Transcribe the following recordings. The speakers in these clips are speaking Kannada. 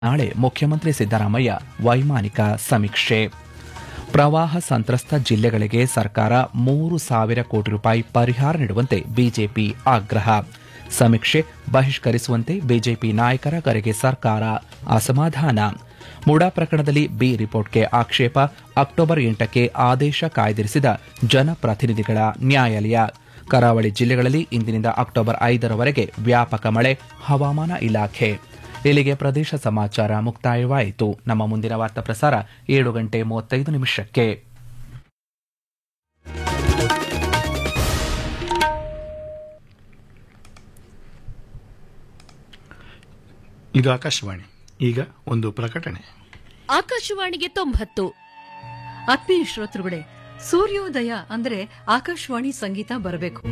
ನಾಳೆ ಮುಖ್ಯಮಂತ್ರಿ ಸಿದ್ದರಾಮಯ್ಯ ವೈಮಾನಿಕ ಸಮೀಕ್ಷೆ ಪ್ರವಾಹ ಸಂತ್ರಸ್ತ ಜಿಲ್ಲೆಗಳಿಗೆ ಸರ್ಕಾರ ಮೂರು ಸಾವಿರ ಕೋಟಿ ರೂಪಾಯಿ ಪರಿಹಾರ ನೀಡುವಂತೆ ಬಿಜೆಪಿ ಆಗ್ರಹ ಸಮೀಕ್ಷೆ ಬಹಿಷ್ಕರಿಸುವಂತೆ ಬಿಜೆಪಿ ನಾಯಕರ ಕರೆಗೆ ಸರ್ಕಾರ ಅಸಮಾಧಾನ ಮುಡಾ ಪ್ರಕರಣದಲ್ಲಿ ಬಿ ರಿಪೋರ್ಟ್ಗೆ ಆಕ್ಷೇಪ ಅಕ್ಟೋಬರ್ ಎಂಟಕ್ಕೆ ಆದೇಶ ಕಾಯ್ದಿರಿಸಿದ ಜನಪ್ರತಿನಿಧಿಗಳ ನ್ಯಾಯಾಲಯ ಕರಾವಳಿ ಜಿಲ್ಲೆಗಳಲ್ಲಿ ಇಂದಿನಿಂದ ಅಕ್ಟೋಬರ್ ಐದರವರೆಗೆ ವ್ಯಾಪಕ ಮಳೆ ಹವಾಮಾನ ಇಲಾಖೆ ಇಲ್ಲಿಗೆ ಪ್ರದೇಶ ಸಮಾಚಾರ ಮುಕ್ತಾಯವಾಯಿತು ನಮ್ಮ ಮುಂದಿನ ವಾರ್ತಾ ಪ್ರಸಾರ ಏಳು ಗಂಟೆ ಮೂವತ್ತೈದು ನಿಮಿಷಕ್ಕೆ ಇದು ಆಕಾಶವಾಣಿ ಈಗ ಒಂದು ಪ್ರಕಟಣೆ ಆಕಾಶವಾಣಿಗೆ ತೊಂಬತ್ತು ಆತ್ಮೀಯ ಶ್ರೋತೃಗಳೇ ಸೂರ್ಯೋದಯ ಅಂದ್ರೆ ಆಕಾಶವಾಣಿ ಸಂಗೀತ ಬರಬೇಕು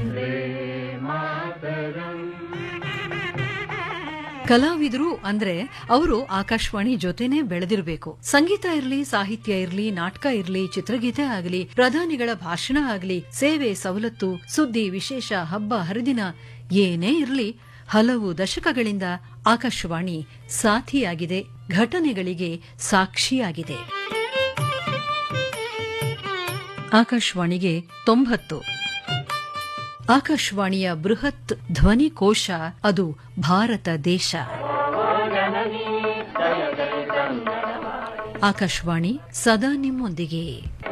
ಕಲಾವಿದರು ಅಂದ್ರೆ ಅವರು ಆಕಾಶವಾಣಿ ಜೊತೆನೆ ಬೆಳೆದಿರಬೇಕು ಸಂಗೀತ ಇರಲಿ ಸಾಹಿತ್ಯ ಇರಲಿ ನಾಟಕ ಇರಲಿ ಚಿತ್ರಗೀತೆ ಆಗಲಿ ಪ್ರಧಾನಿಗಳ ಭಾಷಣ ಆಗಲಿ ಸೇವೆ ಸವಲತ್ತು ಸುದ್ದಿ ವಿಶೇಷ ಹಬ್ಬ ಹರಿದಿನ ಏನೇ ಇರಲಿ ಹಲವು ದಶಕಗಳಿಂದ ಆಕಾಶವಾಣಿ ಸಾಥಿಯಾಗಿದೆ ಘಟನೆಗಳಿಗೆ ಸಾಕ್ಷಿಯಾಗಿದೆ ಆಕಾಶವಾಣಿಗೆ ತೊಂಬತ್ತು ಆಕಾಶವಾಣಿಯ ಬೃಹತ್ ಧ್ವನಿಕೋಶ ಅದು ಭಾರತ ದೇಶ ಆಕಾಶವಾಣಿ ಸದಾ ನಿಮ್ಮೊಂದಿಗೆ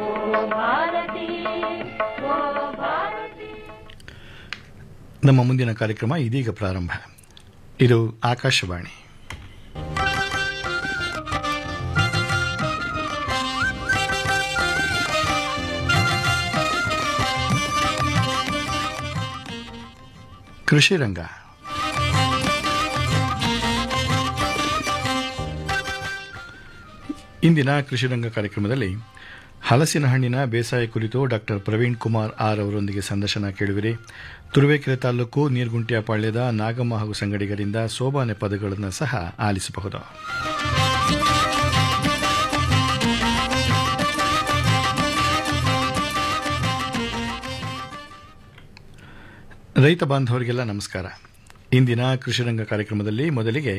ನಮ್ಮ ಮುಂದಿನ ಕಾರ್ಯಕ್ರಮ ಇದೀಗ ಪ್ರಾರಂಭ ಇದು ಆಕಾಶವಾಣಿ ಕೃಷಿ ರಂಗ ಇಂದಿನ ಕೃಷಿ ರಂಗ ಕಾರ್ಯಕ್ರಮದಲ್ಲಿ ಹಲಸಿನ ಹಣ್ಣಿನ ಬೇಸಾಯ ಕುರಿತು ಡಾಕ್ಟರ್ ಪ್ರವೀಣ್ ಕುಮಾರ್ ಆರ್ ಅವರೊಂದಿಗೆ ಸಂದರ್ಶನ ಕೇಳುವಿರಿ ತುರುವೇಕೆರೆ ತಾಲೂಕು ನೀರ್ಗುಂಟಿಯ ಪಾಳ್ಯದ ನಾಗಮ್ಮ ಹಾಗೂ ಸಂಗಡಿಗರಿಂದ ಸೋಬಾನೆ ಪದಗಳನ್ನು ಸಹ ಆಲಿಸಬಹುದು ರೈತ ಬಾಂಧವರಿಗೆಲ್ಲ ನಮಸ್ಕಾರ ಇಂದಿನ ಕೃಷಿರಂಗ ಕಾರ್ಯಕ್ರಮದಲ್ಲಿ ಮೊದಲಿಗೆ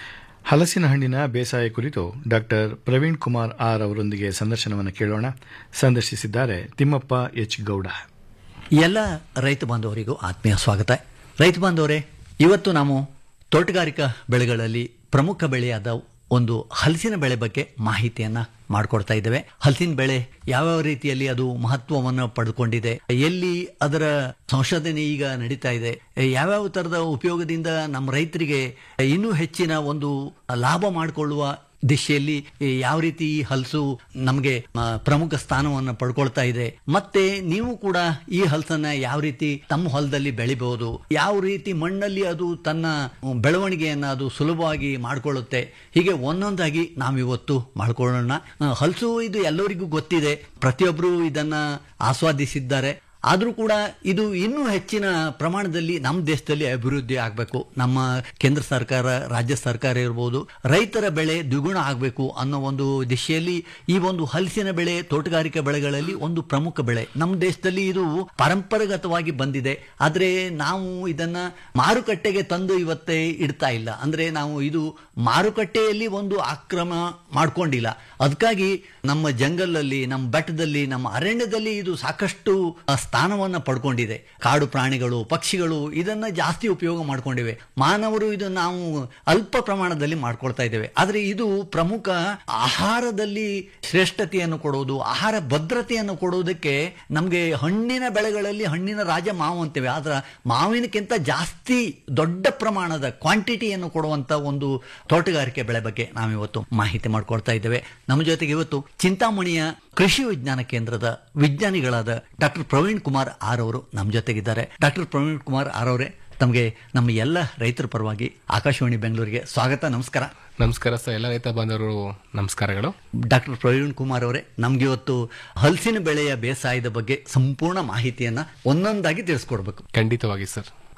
ಹಲಸಿನ ಹಣ್ಣಿನ ಬೇಸಾಯ ಕುರಿತು ಡಾಕ್ಟರ್ ಪ್ರವೀಣ್ ಕುಮಾರ್ ಆರ್ ಅವರೊಂದಿಗೆ ಸಂದರ್ಶನವನ್ನು ಕೇಳೋಣ ಸಂದರ್ಶಿಸಿದ್ದಾರೆ ತಿಮ್ಮಪ್ಪ ಎಚ್ ಗೌಡ ಎಲ್ಲ ರೈತ ಬಾಂಧವರಿಗೂ ಆತ್ಮೀಯ ಸ್ವಾಗತ ರೈತ ಬಾಂಧವರೇ ಇವತ್ತು ನಾವು ತೋಟಗಾರಿಕಾ ಬೆಳೆಗಳಲ್ಲಿ ಪ್ರಮುಖ ಬೆಳೆಯಾದ ಒಂದು ಹಲಸಿನ ಬೆಳೆ ಬಗ್ಗೆ ಮಾಹಿತಿಯನ್ನ ಮಾಡಿಕೊಡ್ತಾ ಇದ್ದೇವೆ ಹಲಸಿನ ಬೆಳೆ ಯಾವ್ಯಾವ ರೀತಿಯಲ್ಲಿ ಅದು ಮಹತ್ವವನ್ನು ಪಡೆದುಕೊಂಡಿದೆ ಎಲ್ಲಿ ಅದರ ಸಂಶೋಧನೆ ಈಗ ನಡೀತಾ ಇದೆ ಯಾವ್ಯಾವ ತರದ ಉಪಯೋಗದಿಂದ ನಮ್ಮ ರೈತರಿಗೆ ಇನ್ನೂ ಹೆಚ್ಚಿನ ಒಂದು ಲಾಭ ಮಾಡಿಕೊಳ್ಳುವ ದಿಶೆಯಲ್ಲಿ ಯಾವ ರೀತಿ ಈ ಹಲಸು ನಮಗೆ ಆ, ಪ್ರಮುಖ ಸ್ಥಾನವನ್ನು ಪಡ್ಕೊಳ್ತಾ ಇದೆ ಮತ್ತೆ ನೀವು ಕೂಡ ಈ ಹಲಸನ್ನ ಯಾವ ರೀತಿ ತಮ್ಮ ಹೊಲದಲ್ಲಿ ಬೆಳಿಬಹುದು ಯಾವ ರೀತಿ ಮಣ್ಣಲ್ಲಿ ಅದು ತನ್ನ ಬೆಳವಣಿಗೆಯನ್ನ ಅದು ಸುಲಭವಾಗಿ ಮಾಡಿಕೊಳ್ಳುತ್ತೆ ಹೀಗೆ ಒಂದೊಂದಾಗಿ ನಾವಿವತ್ತು ಮಾಡ್ಕೊಳ್ಳೋಣ ಆ, ಹಲಸು ಇದು ಎಲ್ಲರಿಗೂ ಗೊತ್ತಿದೆ ಪ್ರತಿಯೊಬ್ಬರು ಇದನ್ನ ಆಸ್ವಾದಿಸಿದ್ದಾರೆ ಆದರೂ ಕೂಡ ಇದು ಇನ್ನೂ ಹೆಚ್ಚಿನ ಪ್ರಮಾಣದಲ್ಲಿ ನಮ್ಮ ದೇಶದಲ್ಲಿ ಅಭಿವೃದ್ಧಿ ಆಗಬೇಕು ನಮ್ಮ ಕೇಂದ್ರ ಸರ್ಕಾರ ರಾಜ್ಯ ಸರ್ಕಾರ ಇರ್ಬೋದು ರೈತರ ಬೆಳೆ ದ್ವಿಗುಣ ಆಗಬೇಕು ಅನ್ನೋ ಒಂದು ದಿಶೆಯಲ್ಲಿ ಈ ಒಂದು ಹಲಸಿನ ಬೆಳೆ ತೋಟಗಾರಿಕೆ ಬೆಳೆಗಳಲ್ಲಿ ಒಂದು ಪ್ರಮುಖ ಬೆಳೆ ನಮ್ಮ ದೇಶದಲ್ಲಿ ಇದು ಪರಂಪರಾಗತವಾಗಿ ಬಂದಿದೆ ಆದರೆ ನಾವು ಇದನ್ನ ಮಾರುಕಟ್ಟೆಗೆ ತಂದು ಇವತ್ತೇ ಇಡ್ತಾ ಇಲ್ಲ ಅಂದ್ರೆ ನಾವು ಇದು ಮಾರುಕಟ್ಟೆಯಲ್ಲಿ ಒಂದು ಆಕ್ರಮ ಮಾಡ್ಕೊಂಡಿಲ್ಲ ಅದಕ್ಕಾಗಿ ನಮ್ಮ ಜಂಗಲಲ್ಲಿ ನಮ್ಮ ಬೆಟ್ಟದಲ್ಲಿ ನಮ್ಮ ಅರಣ್ಯದಲ್ಲಿ ಇದು ಸಾಕಷ್ಟು ಆ, ಸ್ಥಾನವನ್ನ ಪಡ್ಕೊಂಡಿದೆ ಕಾಡು ಪ್ರಾಣಿಗಳು ಪಕ್ಷಿಗಳು ಇದನ್ನ ಜಾಸ್ತಿ ಉಪಯೋಗ ಮಾಡ್ಕೊಂಡಿವೆ ಮಾನವರು ಇದು ನಾವು ಅಲ್ಪ ಪ್ರಮಾಣದಲ್ಲಿ ಮಾಡ್ಕೊಳ್ತಾ ಇದ್ದೇವೆ ಆದ್ರೆ ಇದು ಪ್ರಮುಖ ಆಹಾರದಲ್ಲಿ ಶ್ರೇಷ್ಠತೆಯನ್ನು ಕೊಡುವುದು ಆಹಾರ ಭದ್ರತೆಯನ್ನು ಕೊಡುವುದಕ್ಕೆ ನಮಗೆ ಹಣ್ಣಿನ ಬೆಳೆಗಳಲ್ಲಿ ಹಣ್ಣಿನ ರಾಜ ಮಾವು ಅಂತೇವೆ ಆದ್ರೆ ಮಾವಿನಕ್ಕಿಂತ ಜಾಸ್ತಿ ದೊಡ್ಡ ಪ್ರಮಾಣದ ಕ್ವಾಂಟಿಟಿಯನ್ನು ಕೊಡುವಂತ ಒಂದು ತೋಟಗಾರಿಕೆ ಬೆಳೆ ಬಗ್ಗೆ ನಾವಿವತ್ತು ಮಾಹಿತಿ ಮಾಡ್ಕೊಳ್ತಾ ಇದ್ದೇವೆ ನಮ್ಮ ಜೊತೆಗೆ ಇವತ್ತು ಚಿಂತಾಮಣಿಯ ಕೃಷಿ ವಿಜ್ಞಾನ ಕೇಂದ್ರದ ವಿಜ್ಞಾನಿಗಳಾದ ಡಾಕ್ಟರ್ ಪ್ರವೀಣ್ ಕುಮಾರ್ ಆರ್ ಅವರು ನಮ್ಮ ಜೊತೆಗಿದ್ದಾರೆ ಡಾಕ್ಟರ್ ಪ್ರವೀಣ್ ಕುಮಾರ್ ಆರ್ ಅವರೇ ತಮಗೆ ನಮ್ಮ ಎಲ್ಲ ರೈತರ ಪರವಾಗಿ ಆಕಾಶವಾಣಿ ಬೆಂಗಳೂರಿಗೆ ಸ್ವಾಗತ ನಮಸ್ಕಾರ ನಮಸ್ಕಾರ ಸರ್ ಎಲ್ಲ ರೈತ ಬಾಂಧವರು ನಮಸ್ಕಾರಗಳು ಡಾಕ್ಟರ್ ಪ್ರವೀಣ್ ಕುಮಾರ್ ಅವರೇ ನಮ್ಗೆ ಇವತ್ತು ಹಲಸಿನ ಬೆಳೆಯ ಬೇಸಾಯದ ಬಗ್ಗೆ ಸಂಪೂರ್ಣ ಮಾಹಿತಿಯನ್ನ ಒಂದೊಂದಾಗಿ ತಿಳಿಸ್ಕೊಡ್ಬೇಕು ಖಂಡಿತವಾಗಿ ಸರ್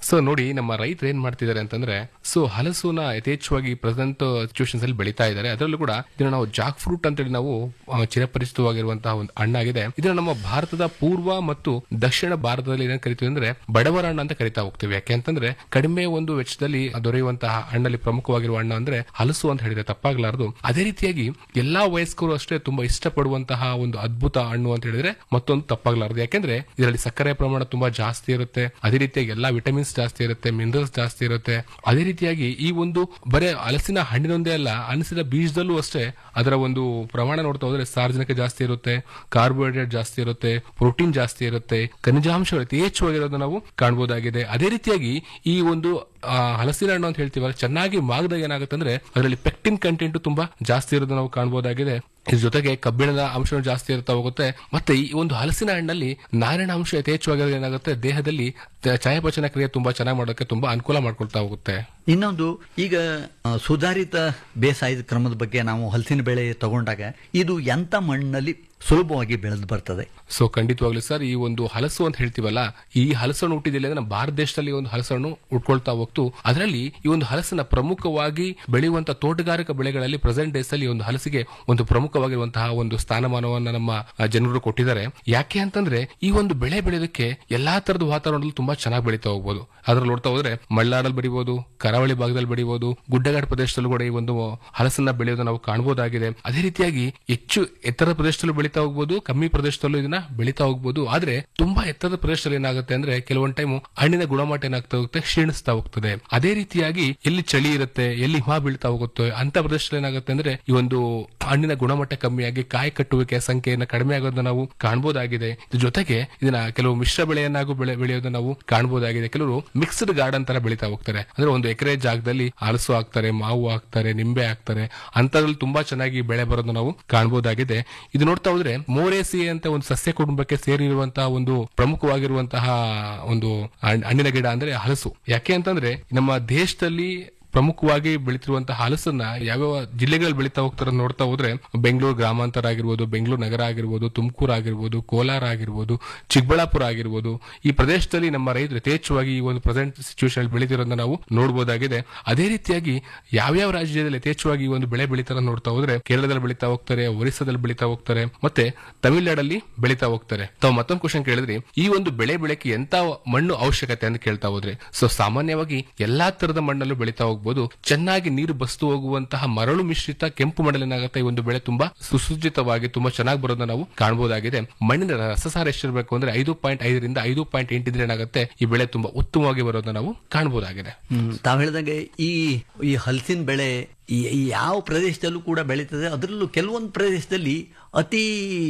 ಸೊ ನೋಡಿ ನಮ್ಮ ರೈತರು ಏನ್ ಮಾಡ್ತಿದ್ದಾರೆ ಅಂತಂದ್ರೆ ಸೊ ಹಲಸುನ ಯಥೇಚ್ಛವಾಗಿ ಪ್ರೆಸೆಂಟ್ ಸಿಚುವೇಶನ್ಸ್ ಅಲ್ಲಿ ಬೆಳೀತಾ ಇದ್ದಾರೆ ಅದರಲ್ಲೂ ಕೂಡ ಇದನ್ನ ನಾವು ಜಾಕ್ ಫ್ರೂಟ್ ಅಂತೇಳಿ ನಾವು ಆ, ಚಿರಪರಿಚಿತವಾಗಿರುವಂತಹ ಒಂದು ಹಣ್ಣಾಗಿದೆ ಇದನ್ನ ನಮ್ಮ ಭಾರತದ ಪೂರ್ವ ಮತ್ತು ದಕ್ಷಿಣ ಭಾರತದಲ್ಲಿ ಏನ್ ಕರಿತೀವಿ ಅಂದ್ರೆ ಬಡವರ ಹಣ್ಣು ಅಂತ ಕರಿತಾ ಹೋಗ್ತೀವಿ ಯಾಕೆ ಅಂತಂದ್ರೆ ಕಡಿಮೆ ಒಂದು ವೆಚ್ಚದಲ್ಲಿ ದೊರೆಯುವಂತಹ ಹಣ್ಣಲ್ಲಿ ಪ್ರಮುಖವಾಗಿರುವ ಹಣ್ಣು ಅಂದ್ರೆ ಹಲಸು ಅಂತ ಹೇಳಿದ್ರೆ ತಪ್ಪಾಗಲಾರದು ಅದೇ ರೀತಿಯಾಗಿ ಎಲ್ಲಾ ವಯಸ್ಕರು ಅಷ್ಟೇ ತುಂಬಾ ಇಷ್ಟಪಡುವಂತಹ ಒಂದು ಅದ್ಭುತ ಹಣ್ಣು ಅಂತ ಹೇಳಿದ್ರೆ ಮತ್ತೊಂದು ತಪ್ಪಾಗಲಾರದು ಯಾಕೆಂದ್ರೆ ಇದರಲ್ಲಿ ಸಕ್ಕರೆ ಪ್ರಮಾಣ ತುಂಬಾ ಜಾಸ್ತಿ ಇರುತ್ತೆ ಅದೇ ರೀತಿಯಾಗಿ ಎಲ್ಲಾ ವಿಟಮಿನ್ಸ್ ಜಾಸ್ತಿ ಇರುತ್ತೆ ಮಿನರಲ್ಸ್ ಜಾಸ್ತಿ ಇರುತ್ತೆ ಅದೇ ರೀತಿಯಾಗಿ ಈ ಒಂದು ಬರೇ ಹಲಸಿನ ಹಣ್ಣಿನೊಂದೇ ಅಲ್ಲ ಹಲಸಿನ ಬೀಜದಲ್ಲೂ ಅಷ್ಟೇ ಅದರ ಒಂದು ಪ್ರಮಾಣ ನೋಡ್ತಾ ಹೋದ್ರೆ ಸಾರ್ವಜನಿಕ ಜಾಸ್ತಿ ಇರುತ್ತೆ ಕಾರ್ಬೋಹೈಡ್ರೇಟ್ ಜಾಸ್ತಿ ಇರುತ್ತೆ ಪ್ರೋಟೀನ್ ಜಾಸ್ತಿ ಇರುತ್ತೆ ಖನಿಜಾಂಶಗಳು ಯಥೇಚ್ಛವಾಗಿರೋದನ್ನ ನಾವು ಕಾಣಬಹುದಾಗಿದೆ ಅದೇ ರೀತಿಯಾಗಿ ಈ ಒಂದು ಆ, ಹಲಸಿನ ಹಣ್ಣು ಅಂತ ಹೇಳ್ತೀವಲ್ಲ ಚೆನ್ನಾಗಿ ಮಾಗದಾಗ ಏನಾಗುತ್ತೆ ಅಂದ್ರೆ ಅದರಲ್ಲಿ ಪೆಕ್ಟಿನ್ ಕಂಟೆಂಟ್ ತುಂಬಾ ಜಾಸ್ತಿ ಇರೋದನ್ನ ನಾವು ಕಾಣಬಹುದಾಗಿದೆ ಇದ್ರ ಜೊತೆಗೆ ಕಬ್ಬಿಣದ ಅಂಶ ಜಾಸ್ತಿ ಇರ್ತಾ ಹೋಗುತ್ತೆ ಮತ್ತೆ ಈ ಒಂದು ಹಲಸಿನ ಹಣ್ಣಲ್ಲಿ ನಾರಿನ ಅಂಶ ಯಥೇಚ್ಛವಾಗಿರೋದು ಏನಾಗುತ್ತೆ ದೇಹದಲ್ಲಿ ತ- ಚಯಾಪಚನ ಕ್ರಿಯೆ ತುಂಬಾ ಚೆನ್ನಾಗಿ ಮಾಡೋಕೆ ತುಂಬಾ ಅನುಕೂಲ ಮಾಡ್ಕೊಳ್ತಾ ಹೋಗುತ್ತೆ ಇನ್ನೊಂದು ಈಗ ಆ, ಸುಧಾರಿತ ಬೇಸಾಯದ ಕ್ರಮದ ಬಗ್ಗೆ ನಾವು ಹಲಸಿನ ಬೆಳೆ ತಗೊಂಡಾಗ ಇದು ಎಂತ ಮಣ್ಣಲ್ಲಿ ಸುಲಭವಾಗಿ ಬೆಳೆದು ಬರ್ತದೆ ಸೊ ಖಂಡಿತವಾಗ್ಲೂ ಸರ್ ಈ ಒಂದು ಹಲಸು ಅಂತ ಹೇಳ್ತೀವಲ್ಲ ಈ ಹಲಸನ್ನು ಹುಟ್ಟಿದಿಲ್ಲ ಅಂದ್ರೆ ನಮ್ಮ ಭಾರತ ದೇಶದಲ್ಲಿ ಈ ಒಂದು ಹಲಸನ್ನು ಉಟ್ಕೊಳ್ತಾ ಹೋಗ್ತು ಅದರಲ್ಲಿ ಈ ಒಂದು ಹಲಸನ್ನ ಪ್ರಮುಖವಾಗಿ ಬೆಳೆಯುವಂತ ತೋಟಗಾರಿಕಾ ಬೆಳೆಗಳಲ್ಲಿ ಪ್ರೆಸೆಂಟ್ ಡೇಸ್ ಅಲ್ಲಿ ಈ ಒಂದು ಹಲಸಿಗೆ ಒಂದು ಪ್ರಮುಖವಾಗಿರುವಂತಹ ಒಂದು ಸ್ಥಾನಮಾನವನ್ನ ನಮ್ಮ ಆ, ಜನರು ಕೊಟ್ಟಿದ್ದಾರೆ ಯಾಕೆ ಅಂತಂದ್ರೆ ಈ ಒಂದು ಬೆಳೆ ಬೆಳೆಯೋದಕ್ಕೆ ಎಲ್ಲಾ ತರದ ವಾತಾವರಣದಲ್ಲಿ ತುಂಬಾ ಚೆನ್ನಾಗಿ ಬೆಳೀತಾ ಹೋಗ್ಬೋದು ಅದ್ರಲ್ಲಿ ನೋಡ್ತಾ ಹೋದ್ರೆ ಮಲೆನಾಡಲ್ಲಿ ಬೆಳಿಬಹುದು ಕರಾವಳಿ ಭಾಗದಲ್ಲಿ ಬೆಳಿಬಹುದು ಗುಡ್ಡಗಾಡು ಪ್ರದೇಶದಲ್ಲೂ ಕೂಡ ಈ ಒಂದು ಹಲಸನ್ನ ಬೆಳೆಯೋದು ನಾವು ಕಾಣಬಹುದಾಗಿದೆ ಅದೇ ರೀತಿಯಾಗಿ ಹೆಚ್ಚು ಎತ್ತರದ ಪ್ರದೇಶದಲ್ಲೂ ಬೆಳೀತಾ ಹೋಗ್ಬೋದು ಕಮ್ಮಿ ಪ್ರದೇಶದಲ್ಲೂ ಇದನ್ನ ಬೆಳೀತಾ ಹೋಗ್ಬೋದು ಆದ್ರೆ ತುಂಬಾ ಎತ್ತರದ ಪ್ರದೇಶದಲ್ಲಿ ಏನಾಗುತ್ತೆ ಅಂದ್ರೆ ಕೆಲವೊಂದು ಟೈಮ್ ಹಣ್ಣಿನ ಗುಣಮಟ್ಟ ಏನಾಗ್ತಾ ಹೋಗುತ್ತೆ ಕ್ಷೀಣಿಸ್ತಾ ಹೋಗ್ತದೆ ಅದೇ ರೀತಿಯಾಗಿ ಎಲ್ಲಿ ಚಳಿ ಇರುತ್ತೆ ಎಲ್ಲಿ ಹಿಮ ಬೀಳ್ತಾ ಹೋಗುತ್ತೆ ಅಂತ ಪ್ರದೇಶದಲ್ಲಿ ಏನಾಗುತ್ತೆ ಅಂದ್ರೆ ಈ ಒಂದು ಹಣ್ಣಿನ ಗುಣಮಟ್ಟ ಕಮ್ಮಿಯಾಗಿ ಕಾಯಿ ಕಟ್ಟುವಿಕೆ ಸಂಖ್ಯೆಯನ್ನು ಕಡಿಮೆ ಆಗೋದನ್ನ ನಾವು ಕಾಣಬಹುದಾಗಿದೆ ಇದ್ರ ಜೊತೆಗೆ ಇದನ್ನ ಕೆಲವು ಮಿಶ್ರ ಬೆಳೆಯನ್ನಾಗೂ ಬೆಳೆ ಬೆಳೆಯೋದನ್ನ ನಾವು ಕಾಣಬಹುದಾಗಿದೆ ಕೆಲವರು ಮಿಕ್ಸ್ಡ್ ಗಾರ್ಡನ್ ತರ ಬೆಳೀತಾ ಹೋಗ್ತಾರೆ ಅಂದ್ರೆ ಒಂದು ಎಕರೆ ಜಾಗದಲ್ಲಿ ಹಲಸು ಹಾಕ್ತಾರೆ ಮಾವು ಹಾಕ್ತಾರೆ ನಿಂಬೆ ಹಾಕ್ತಾರೆ ಅಂತದ್ರಲ್ಲಿ ತುಂಬಾ ಚೆನ್ನಾಗಿ ಬೆಳೆ ಬರೋದನ್ನ ನಾವು ಕಾಣಬಹುದಾಗಿದೆ ಇದು ನೋಡ್ತಾ ಹೋದ್ರೆ ಮೋರೇಸಿ ಅಂತ ಒಂದು ಸಸ್ಯ ಕುಟುಂಬಕ್ಕೆ ಸೇರಿರುವಂತಹ ಒಂದು ಪ್ರಮುಖವಾಗಿರುವಂತಹ ಒಂದು ಹಣ್- ಹಣ್ಣಿನ ಗಿಡ ಅಂದ್ರೆ ಹಲಸು ಯಾಕೆ ಅಂತಂದ್ರೆ ನಮ್ಮ ದೇಶದಲ್ಲಿ ಪ್ರಮುಖವಾಗಿ ಬೆಳೀತಿರುವಂತಹ ಹಲಸನ್ನ ಯಾವ್ಯಾವ ಜಿಲ್ಲೆಗಳಲ್ಲಿ ಬೆಳೀತಾ ಹೋಗ್ತಾರೆ ನೋಡ್ತಾ ಹೋದ್ರೆ ಬೆಂಗಳೂರು ಗ್ರಾಮಾಂತರ ಆಗಿರ್ಬೋದು ಬೆಂಗಳೂರು ನಗರ ಆಗಿರ್ಬೋದು ತುಮಕೂರು ಆಗಿರ್ಬೋದು ಕೋಲಾರ ಆಗಿರ್ಬೋದು ಚಿಕ್ಕಬಳ್ಳಾಪುರ ಆಗಿರ್ಬೋದು ಈ ಪ್ರದೇಶದಲ್ಲಿ ನಮ್ಮ ರೈತರು ಯಥೇಚ್ಛವಾಗಿ ಈ ಒಂದು ಪ್ರೆಸೆಂಟ್ ಸಿಚುವೇಶನ್ ಬೆಳೀತಿರೋದನ್ನ ನಾವು ನೋಡಬಹುದಾಗಿದೆ ಅದೇ ರೀತಿಯಾಗಿ ಯಾವ್ಯಾವ ರಾಜ್ಯದಲ್ಲಿ ಯಥೇಚ್ಛವಾಗಿ ಈ ಒಂದು ಬೆಳೆ ಬೆಳೀತಾರ ನೋಡ್ತಾ ಹೋದ್ರೆ ಕೇರಳದಲ್ಲಿ ಬೆಳೀತಾ ಹೋಗ್ತಾರೆ ಒರಿಸ್ಸಾದಲ್ಲಿ ಬೆಳೀತಾ ಹೋಗ್ತಾರೆ ಮತ್ತೆ ತಮಿಳುನಾಡಲ್ಲಿ ಬೆಳೀತಾ ಹೋಗ್ತಾರೆ ತಾವು ಮತ್ತೊಂದು ಕ್ವಶನ್ ಕೇಳಿದ್ರಿ ಈ ಒಂದು ಬೆಳೆ ಬೆಳೆಕ್ಕೆ ಎಂತ ಮಣ್ಣು ಅವಶ್ಯಕತೆ ಅಂತ ಕೇಳ್ತಾ ಹೋದ್ರೆ ಸೊ ಸಾಮಾನ್ಯವಾಗಿ ಎಲ್ಲಾ ತರದ ಮಣ್ಣಲ್ಲೂ ಬೆಳೀತಾ ಹೋಗ್ಬೋದು ಚೆನ್ನಾಗಿ ನೀರು ಬಸ್ತು ಹೋಗುವಂತಹ ಮರಳು ಮಿಶ್ರಿತ ಕೆಂಪು ಮಣ್ಣಲ್ಲೇನಾಗುತ್ತೆ ಈ ಒಂದು ಬೆಳೆ ತುಂಬಾ ಸುಸಜ್ಜಿತವಾಗಿ ತುಂಬಾ ಚೆನ್ನಾಗಿ ಬರೋದನ್ನ ನಾವು ಕಾಣಬಹುದಾಗಿದೆ ಮಣ್ಣಿನ ರಸಸಾರ ಎಷ್ಟಿರಬೇಕು ಅಂದ್ರೆ ಐದು ಪಾಯಿಂಟ್ ಐದರಿಂದ ಐದು ಪಾಯಿಂಟ್ ಎಂಟಿದ್ರೆ ಏನಾಗುತ್ತೆ ಈ ಬೆಳೆ ತುಂಬಾ ಉತ್ತಮವಾಗಿ ಬರೋದನ್ನ ನಾವು ಕಾಣಬಹುದಾಗಿದೆ ಹ್ಮ್, ತಾವ್ ಹೇಳ್ದಂಗೆ ಈ ಈ ಹಲಸಿನ ಬೆಳೆ ಈ- ಈ ಯಾವ ಪ್ರದೇಶದಲ್ಲೂ ಕೂಡ ಬೆಳೀತದೆ ಅದರಲ್ಲೂ ಕೆಲವೊಂದು ಪ್ರದೇಶದಲ್ಲಿ ಅತಿ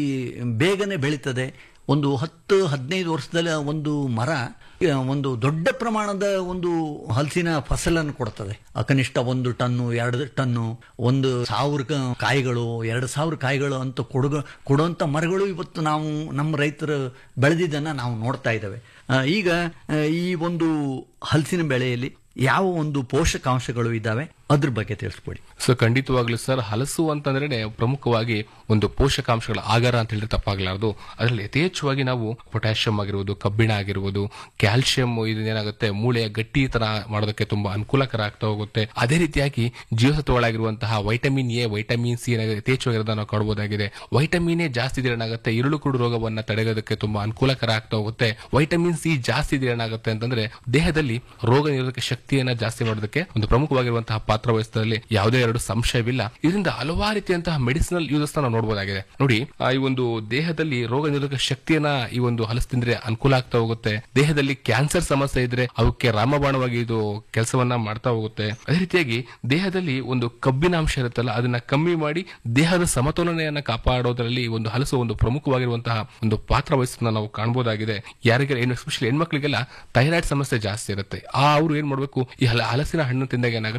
ಬೇಗನೆ ಬೆಳೀತದೆ ಒಂದು ಹತ್ತು ಹದಿನೈದು ವರ್ಷದಲ್ಲಿ ಒಂದು ಮರ ಆ, ಒಂದು ದೊಡ್ಡ ಪ್ರಮಾಣದ ಒಂದು ಹಲಸಿನ ಫಸಲನ್ನು ಕೊಡ್ತದೆ ಆ ಕನಿಷ್ಠ ಒಂದು ಟನ್ನು ಎರಡು ಟನ್ನು ಒಂದು ಸಾವಿರ ಕ- ಕಾಯಿಗಳು ಎರಡು ಸಾವಿರ ಕಾಯಿಗಳು ಅಂತ ಕೊಡುಗ ಕೊಡುವಂತ ಮರಗಳು ಇವತ್ತು ನಾವು ನಮ್ಮ ರೈತರು ಬೆಳೆದಿದ್ದನ್ನ ನಾವು ನೋಡ್ತಾ ಇದ್ದೇವೆ ಆ, ಈಗ ಆ, ಈ ಒಂದು ಹಲಸಿನ ಬೆಳೆಯಲ್ಲಿ ಯಾವ ಒಂದು ಪೋಷಕಾಂಶಗಳು ಇದ್ದಾವೆ ಅದ್ರ ಬಗ್ಗೆ ತಿಳಿಸ್ಕೊಡಿ ಸೊ ಖಂಡಿತವಾಗ್ಲೂ ಸರ್ ಹಲಸು ಅಂತಂದ್ರೆ ಪ್ರಮುಖವಾಗಿ ಒಂದು ಪೋಷಕಾಂಶಗಳ ಆಗಾರ ಅಂತ ಹೇಳಿದ್ರೆ ತಪ್ಪಾಗಲಾರದು ಅದರಲ್ಲಿ ಯಥೇಚ್ಛವಾಗಿ ನಾವು ಪೊಟ್ಯಾಷಿಯಂ ಆಗಿರ್ಬೋದು ಕಬ್ಬಿಣ ಆಗಿರ್ಬೋದು ಕ್ಯಾಲ್ಸಿಯಂ ಇದನ್ನೇನಾಗುತ್ತೆ ಮೂಳೆಯ ಗಟ್ಟಿ ತರ ಮಾಡೋದಕ್ಕೆ ತುಂಬಾ ಅನುಕೂಲಕರ ಆಗ್ತಾ ಹೋಗುತ್ತೆ ಅದೇ ರೀತಿಯಾಗಿ ಜೀವಸತ್ವಗಳಾಗಿರುವಂತಹ ವೈಟಮಿನ್ ಎ ವೈಟಮಿನ್ ಸಿ ಏನಾಗುತ್ತೆ ಯಥೇಚ್ಛವಾಗಿರೋದನ್ನ ನಾವು ಕಾಣಬಹುದಾಗಿದೆ ವೈಟಮಿನ್ ಎ ಜಾಸ್ತಿ ಇದ್ರೆ ಏನಾಗುತ್ತೆ ಇರುಳು ಕುಡು ರೋಗವನ್ನ ತಡೆಗೋದಕ್ಕೆ ತುಂಬಾ ಅನುಕೂಲಕರ ಆಗ್ತಾ ಹೋಗುತ್ತೆ ವೈಟಮಿನ್ ಸಿ ಜಾಸ್ತಿ ಇದ್ರೆ ಏನಾಗುತ್ತೆ ಅಂತಂದ್ರೆ ದೇಹದಲ್ಲಿ ರೋಗ ನಿರೋಧಕ ಶಕ್ತಿಯನ್ನ ಜಾಸ್ತಿ ಮಾಡೋದಕ್ಕೆ ಒಂದು ಪ್ರಮುಖವಾಗಿರುವಂತಹ ಪಾತ್ರ ವಹಿಸದಲ್ಲಿ ಯಾವುದೇ ಎರಡು ಸಂಶಯವಿಲ್ಲ ಇದರಿಂದ ಹಲವಾರು ರೀತಿಯಂತಹ ಮೆಡಿಸಿನಲ್ ಯೂಸಸ್ ನಾವು ನೋಡಬಹುದಾಗಿದೆ ನೋಡಿ ಆ, ಈ ಒಂದು ದೇಹದಲ್ಲಿ ರೋಗ ನಿರೋಧಕ ಶಕ್ತಿಯನ್ನ ಈ ಒಂದು ಹಲಸು ತಿಂದ್ರೆ ಅನುಕೂಲ ಆಗ್ತಾ ಹೋಗುತ್ತೆ ದೇಹದಲ್ಲಿ ಕ್ಯಾನ್ಸರ್ ಸಮಸ್ಯೆ ಇದ್ರೆ ಅವಕ್ಕೆ ರಾಮಬಾಣವಾಗಿ ಇದು ಕೆಲಸವನ್ನ ಮಾಡ್ತಾ ಹೋಗುತ್ತೆ ಅದೇ ರೀತಿಯಾಗಿ ದೇಹದಲ್ಲಿ ಒಂದು ಕಬ್ಬಿನ ಅಂಶ ಇರುತ್ತಲ್ಲ ಅದನ್ನ ಕಮ್ಮಿ ಮಾಡಿ ದೇಹದ ಸಮತೋಲನೆಯನ್ನ ಕಾಪಾಡೋದ್ರಲ್ಲಿ ಈ ಒಂದು ಹಲಸು ಒಂದು ಪ್ರಮುಖವಾಗಿರುವಂತಹ ಒಂದು ಪಾತ್ರ ವಹಿಸೋದನ್ನ ನಾವು ಕಾಣಬಹುದಾಗಿದೆ ಯಾರಿಗೆ ಏನು ಎಸ್ಪೆಷಲಿ ಹೆಣ್ಮಕ್ಳಿಗೆಲ್ಲ ಥೈರಾಯ್ಡ್ ಸಮಸ್ಯೆ ಜಾಸ್ತಿ ಇರುತ್ತೆ ಆ ಅವರು ಏನ್ ಮಾಡ್ಬೇಕು ಈ ಹಲ- ಹಲಸಿನ ಹಣ್ಣು ತಿಂದಾಗ ಏನಾಗುತ್ತೆ ಅವ್ರಿಗೆ ಥೈರಾಯ್ಡ್